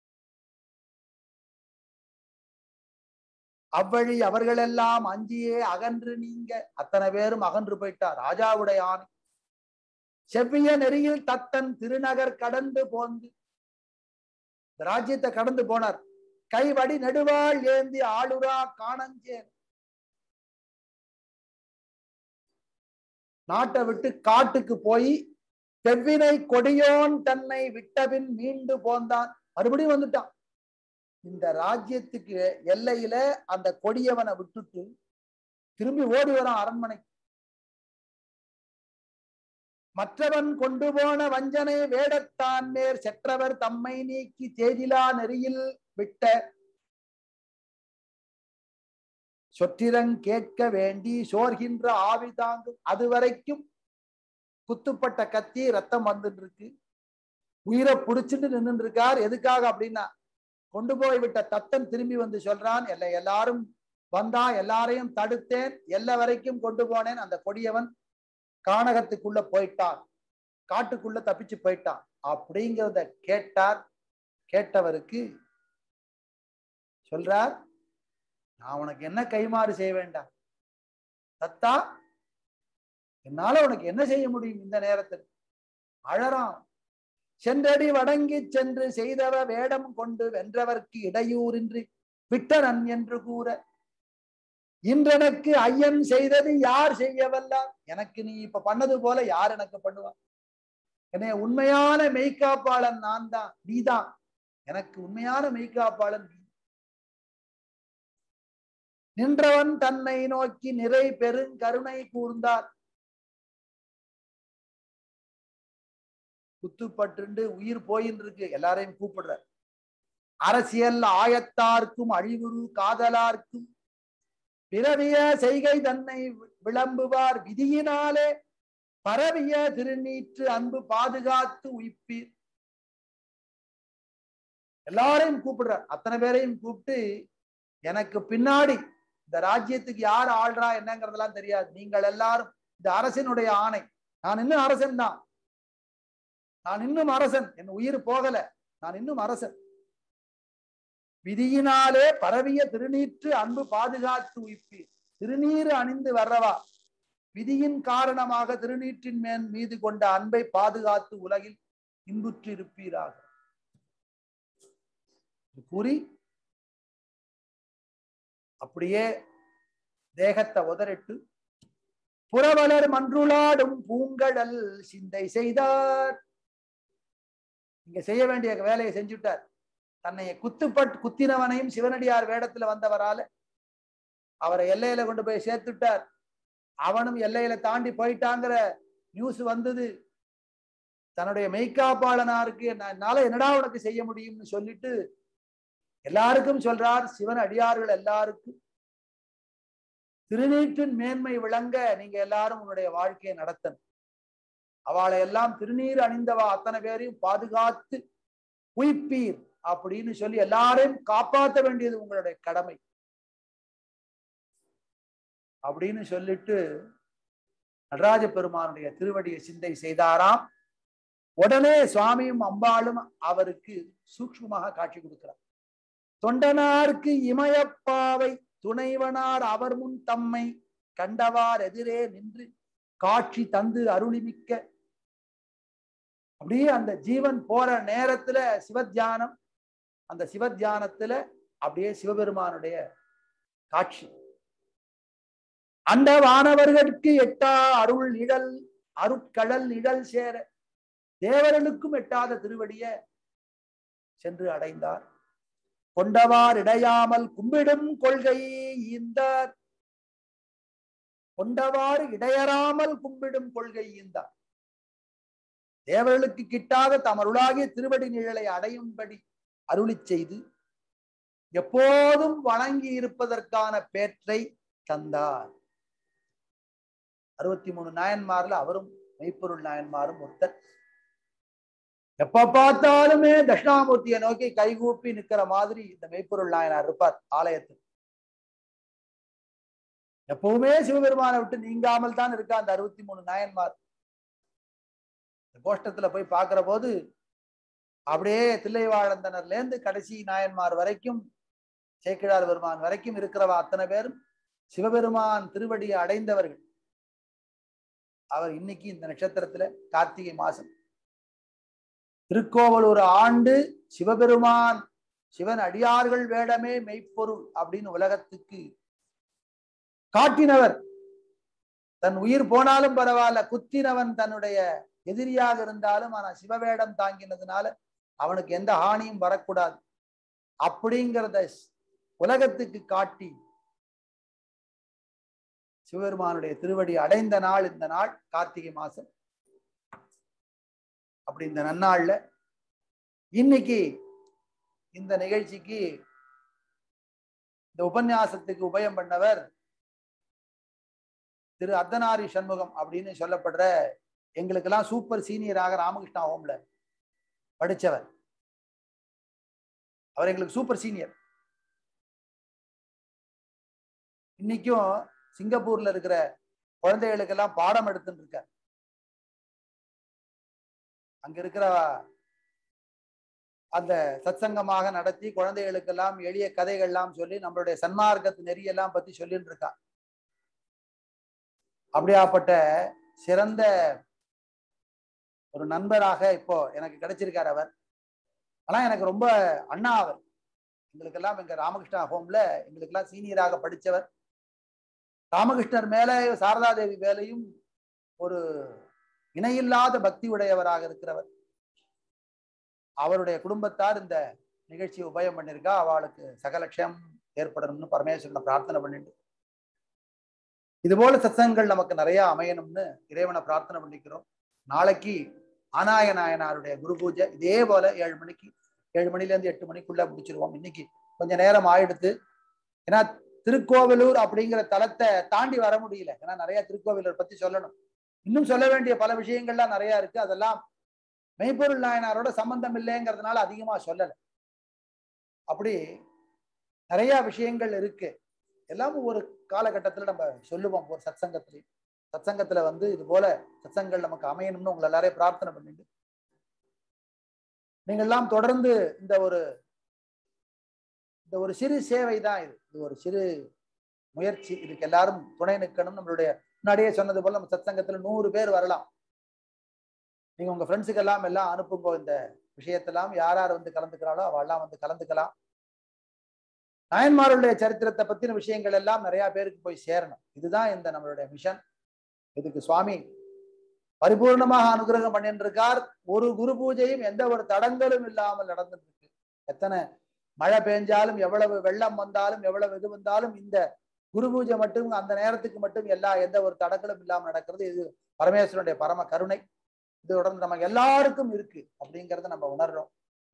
அவ்வழி அவர்களெல்லாம் அஞ்சியே அகன்று நீங்க அத்தனை பேரும் அகன்று போயிட்டார் ராஜாவுடைய ஆணை செவ்விய நெறியில் தத்தன் திருநகர் கடந்து போந்து இந்த ராஜ்யத்தை கடந்து போனார் கைவடி நெடுவாள் ஏந்தி ஆளுரா காணஞ்சேன் நாட்டை விட்டு காட்டுக்கு போய் செவ்வினை கொடியோன் தன்னை விட்டபின் மீண்டு போந்தான் மறுபடியும் வந்துட்டான் இந்த ராஜ்யத்துக்கு எல்லையில அந்த கொடியவனை விட்டுட்டு திரும்பி ஓடி வரான் அரண்மனை மற்றவன் கொண்டு போன வஞ்சனை வேடத்தான் மேற் செற்றவர் தம்மை நீக்கி தேதிலா நெறியில் விட்ட சொற்றிரங் கேட்க வேண்டி சோர்கின்ற ஆவி தாங்கும் அது வரைக்கும் குத்துப்பட்ட கத்தி ரத்தம் வந்துட்டு இருக்கு உயிரை புடிச்சுட்டு நின்று இருக்கார் எதுக்காக அப்படின்னா கொண்டு போய் விட்ட தத்தன் திரும்பி வந்து சொல்றான் எல்லா எல்லாரும் வந்தா எல்லாரையும் தடுத்தேன் எல்லா வரைக்கும் கொண்டு போனேன் அந்த கொடியவன் கானகத்துக்குள்ள போயிட்டான் காட்டுக்குள்ள தப்பிச்சு போயிட்டான் அப்படிங்கிறத கேட்டார் கேட்டவருக்கு சொல்றார் நான் உனக்கு என்ன கைமாறு செய்ய வேண்டாம் தத்தா என்னால உனக்கு என்ன செய்ய முடியும் இந்த நேரத்தில் அழறான் சென்றடி வடங்கி சென்று செய்தவ வேடம் கொண்டு வென்றவர்க்கு இடையூறின்றி விட்டனன் என்று கூற இன்றெனக்கு ஐயன் செய்தது யார் செய்யவல்லார் எனக்கு நீ இப்ப பண்ணது போல யார் எனக்கு பண்ணுவா என்னைய உண்மையான மெய்காப்பாளன் நான் தான் நீதான் எனக்கு உண்மையான மெய்காப்பாளன் நீ நின்றவன் தன்னை நோக்கி நிறை பெருங்கருணை கூர்ந்தார் குத்துப்பட்டு உயிர் போயின்னு இருக்கு எல்லாரையும் கூப்பிடுற அரசியல் ஆயத்தார்க்கும் அழிவுறு காதலார்க்கும் பிறவிய செய்கை தன்னை விளம்புவார் விதியினாலே பரவிய திருநீற்று அன்பு பாதுகாத்து உயிப்பீர் எல்லாரையும் கூப்பிடுறார் அத்தனை பேரையும் கூப்பிட்டு எனக்கு பின்னாடி இந்த ராஜ்யத்துக்கு யார் ஆள்றா என்னங்கிறதெல்லாம் தெரியாது நீங்கள் எல்லாரும் இந்த அரசினுடைய ஆணை நான் இன்னும் அரசன் தான் நான் இன்னும் அரசன் என் உயிர் போகல நான் இன்னும் அரசன் விதியினாலே பரவிய திருநீற்று அன்பு பாதுகாத்து உயிப்பீர் திருநீர் அணிந்து வர்றவா விதியின் காரணமாக திருநீற்றின் மேல் மீது கொண்ட அன்பை பாதுகாத்து உலகில் இன்புற்று இருப்பீராக கூறி அப்படியே தேகத்தை உதறிட்டு புறவலர் மன்றுளாடும் பூங்கடல் சிந்தை செய்தார் இங்க செய்ய வேண்டிய வேலையை செஞ்சுட்டார் தன்னை குத்துப்பட் குத்தினவனையும் சிவனடியார் வேடத்துல வந்தவரால அவரை எல்லையில கொண்டு போய் சேர்த்துட்டார் அவனும் எல்லையில தாண்டி போயிட்டாங்கிற நியூஸ் வந்தது தன்னுடைய மெய்காப்பாளனாருக்கு என்னால என்னடா உனக்கு செய்ய முடியும்னு சொல்லிட்டு எல்லாருக்கும் சொல்றார் சிவன் அடியார்கள் எல்லாருக்கும் திருநீற்றின் மேன்மை விளங்க நீங்க எல்லாரும் உன்னுடைய வாழ்க்கையை நடத்தணும் அவளை எல்லாம் திருநீர் அணிந்தவா அத்தனை பேரையும் பாதுகாத்து உயிப்பீர் அப்படின்னு சொல்லி எல்லாரையும் காப்பாற்ற வேண்டியது உங்களுடைய கடமை அப்படின்னு சொல்லிட்டு நடராஜ பெருமானுடைய திருவடியை சிந்தை செய்தாராம் உடனே சுவாமியும் அம்பாளும் அவருக்கு சூக்ஷ்மமாக காட்சி கொடுக்கிறார் தொண்டனாருக்கு இமயப்பாவை துணைவனார் அவர் முன் தம்மை கண்டவார் எதிரே நின்று காட்சி தந்து அருளிமிக்க அப்படியே அந்த ஜீவன் போற நேரத்துல சிவத்தியானம் அந்த சிவத்தியானத்துல அப்படியே சிவபெருமானுடைய காட்சி அந்த வானவர்களுக்கு எட்டா அருள் நிழல் அருட்கடல் நிழல் சேர தேவர்களுக்கும் எட்டாத திருவடிய சென்று அடைந்தார் கொண்டவார் இடையாமல் கும்பிடும் கொள்கை ஈந்தார் கொண்டவாறு இடையறாமல் கும்பிடும் கொள்கை ஈந்தார் தேவர்களுக்கு கிட்டாத தமருளாகிய திருவடி நிழலை அடையும்படி அருளி செய்து எப்போதும் வணங்கி இருப்பதற்கான பேற்றை தந்தார் அறுபத்தி மூணு நாயன்மார்ல அவரும் மெய்ப்பொருள் நாயன்மாரும் ஒருத்தர் எப்ப பார்த்தாலுமே தட்சிணாமூர்த்தியை நோக்கி கைகூப்பி நிக்கிற மாதிரி இந்த மெய்ப்பொருள் நாயனார் இருப்பார் ஆலயத்தில் எப்பவுமே சிவபெருமானை விட்டு நீங்காமல் தான் இருக்கா அந்த அறுபத்தி மூணு நாயன்மார் இந்த கோஷ்டத்துல போய் பார்க்கிற போது அப்படியே தில்லைவாழந்தனர்ல இருந்து கடைசி நாயன்மார் வரைக்கும் சேக்கிழார் பெருமான் வரைக்கும் இருக்கிறவா அத்தனை பேரும் சிவபெருமான் திருவடியை அடைந்தவர்கள் அவர் இன்னைக்கு இந்த நட்சத்திரத்துல கார்த்திகை மாசம் திருக்கோவலூர் ஆண்டு சிவபெருமான் சிவன் அடியார்கள் வேடமே மெய்ப்பொருள் அப்படின்னு உலகத்துக்கு காட்டினவர் தன் உயிர் போனாலும் பரவாயில்ல குத்தினவன் தன்னுடைய எதிரியாக இருந்தாலும் ஆனா சிவவேடம் தாங்கினதுனால அவனுக்கு எந்த ஹானியும் வரக்கூடாது அப்படிங்கிறத உலகத்துக்கு காட்டி சிவபெருமானுடைய திருவடி அடைந்த நாள் இந்த நாள் கார்த்திகை மாசம் அப்படி இந்த நன்னாள்ல இன்னைக்கு இந்த நிகழ்ச்சிக்கு இந்த உபன்யாசத்துக்கு உபயம் பண்ணவர் திரு அர்த்தநாரி சண்முகம் அப்படின்னு சொல்லப்படுற எங்களுக்கெல்லாம் சூப்பர் சீனியராக ராமகிருஷ்ணா ஹோம்ல படிச்சவர் அவர் எங்களுக்கு சூப்பர் சீனியர் இன்னைக்கும் சிங்கப்பூர்ல இருக்கிற குழந்தைகளுக்கெல்லாம் பாடம் எடுத்துட்டு இருக்கார் அங்க இருக்கிற அந்த சத்சங்கமாக நடத்தி குழந்தைகளுக்கெல்லாம் எளிய கதைகள்லாம் சொல்லி நம்மளுடைய சன்மார்க்கத்து நெறியெல்லாம் பத்தி சொல்லிட்டு இருக்கா அப்படியாப்பட்ட சிறந்த ஒரு நண்பராக இப்போ எனக்கு கிடைச்சிருக்காரு அவர் ஆனா எனக்கு ரொம்ப அண்ணா அவர் எங்களுக்கெல்லாம் எங்க ராமகிருஷ்ணா ஹோம்ல எங்களுக்கெல்லாம் சீனியராக படிச்சவர் ராமகிருஷ்ணர் மேல சாரதா தேவி மேலையும் ஒரு இணையில்லாத பக்தி உடையவராக இருக்கிறவர் அவருடைய குடும்பத்தார் இந்த நிகழ்ச்சியை உபயம் பண்ணியிருக்கா அவளுக்கு சகலட்சம் ஏற்படணும்னு பரமேஸ்வரனை பிரார்த்தனை பண்ணிட்டு இது போல சத்சங்கங்கள் நமக்கு நிறைய அமையணும்னு இறைவனை பிரார்த்தனை பண்ணிக்கிறோம் நாளைக்கு ஆனாய நாயனாருடைய குரு பூஜை இதே போல ஏழு மணிக்கு ஏழு மணில இருந்து எட்டு மணிக்குள்ள முடிச்சிருவோம் இன்னைக்கு கொஞ்ச நேரம் ஆயிடுத்து ஏன்னா திருக்கோவிலூர் அப்படிங்கிற தலத்தை தாண்டி வர முடியல ஏன்னா நிறைய திருக்கோவிலூர் பத்தி சொல்லணும் இன்னும் சொல்ல வேண்டிய பல விஷயங்கள்லாம் நிறைய இருக்கு அதெல்லாம் மெய்ப்பொருள் நாயனாரோட சம்பந்தம் இல்லைங்கிறதுனால அதிகமா சொல்லல அப்படி நிறைய விஷயங்கள் இருக்கு எல்லாமும் ஒரு காலகட்டத்துல நம்ம சொல்லுவோம் ஒரு சத்சங்கத்திலையும் சத்சங்கத்துல வந்து இது போல சத்சங்கள் நமக்கு அமையணும்னு உங்களை எல்லாரையும் பிரார்த்தனை பண்ணிட்டு நீங்க எல்லாம் தொடர்ந்து இந்த ஒரு இந்த ஒரு சிறு சேவை தான் இது இது ஒரு சிறு முயற்சி இதுக்கு எல்லாரும் துணை நிற்கணும் நம்மளுடைய முன்னாடியே சொன்னது போல நம்ம சத்சங்கத்துல நூறு பேர் வரலாம் நீங்க உங்க ஃப்ரெண்ட்ஸுக்கு எல்லாம் எல்லாம் அனுப்புங்க இந்த விஷயத்தெல்லாம் யார் யார் வந்து கலந்துக்கிறாளோ அவெல்லாம் வந்து கலந்துக்கலாம் நாயன்மாருடைய சரித்திரத்தை பத்தின விஷயங்கள் எல்லாம் நிறைய பேருக்கு போய் சேரணும் இதுதான் இந்த நம்மளுடைய மிஷன் இதுக்கு சுவாமி பரிபூர்ணமாக அனுகிரகம் பண்ணிட்டு இருக்கார் ஒரு குரு பூஜையும் எந்த ஒரு தடங்களும் இல்லாமல் நடந்துட்டு இருக்கு எத்தனை மழை பெஞ்சாலும் எவ்வளவு வெள்ளம் வந்தாலும் எவ்வளவு இது வந்தாலும் இந்த குரு பூஜை மட்டும் அந்த நேரத்துக்கு மட்டும் எல்லா எந்த ஒரு தடங்களும் இல்லாமல் நடக்கிறது இது பரமேஸ்வரனுடைய பரம கருணை இது தொடர்ந்து நம்ம எல்லாருக்கும் இருக்கு அப்படிங்கறத நம்ம உணர்றோம்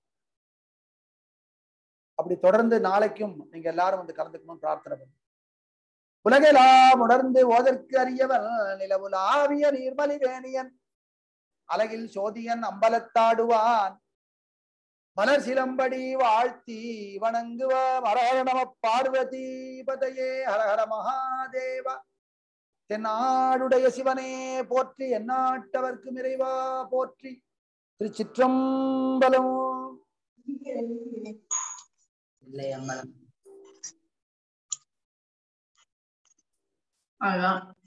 அப்படி தொடர்ந்து நாளைக்கும் நீங்க எல்லாரும் வந்து கலந்துக்கணும் பிரார்த்தனை பண்ணு உலகெல்லாம் உணர்ந்து ஓதற்கு அறியவன் நிலவுலாவிய நீர்மலி வேணியன் அலகில் சோதியன் அம்பலத்தாடுவான் மலர் சிலம்படி வாழ்த்தி வணங்குவ ஹரஹர நம பார்வதி பதையே ஹரஹர மகாதேவ தென்னாடுடைய சிவனே போற்றி எந்நாட்டவர்க்கும் இறைவா போற்றி திருச்சிற்றம்பலம் இல்லை அம்மன் அதான்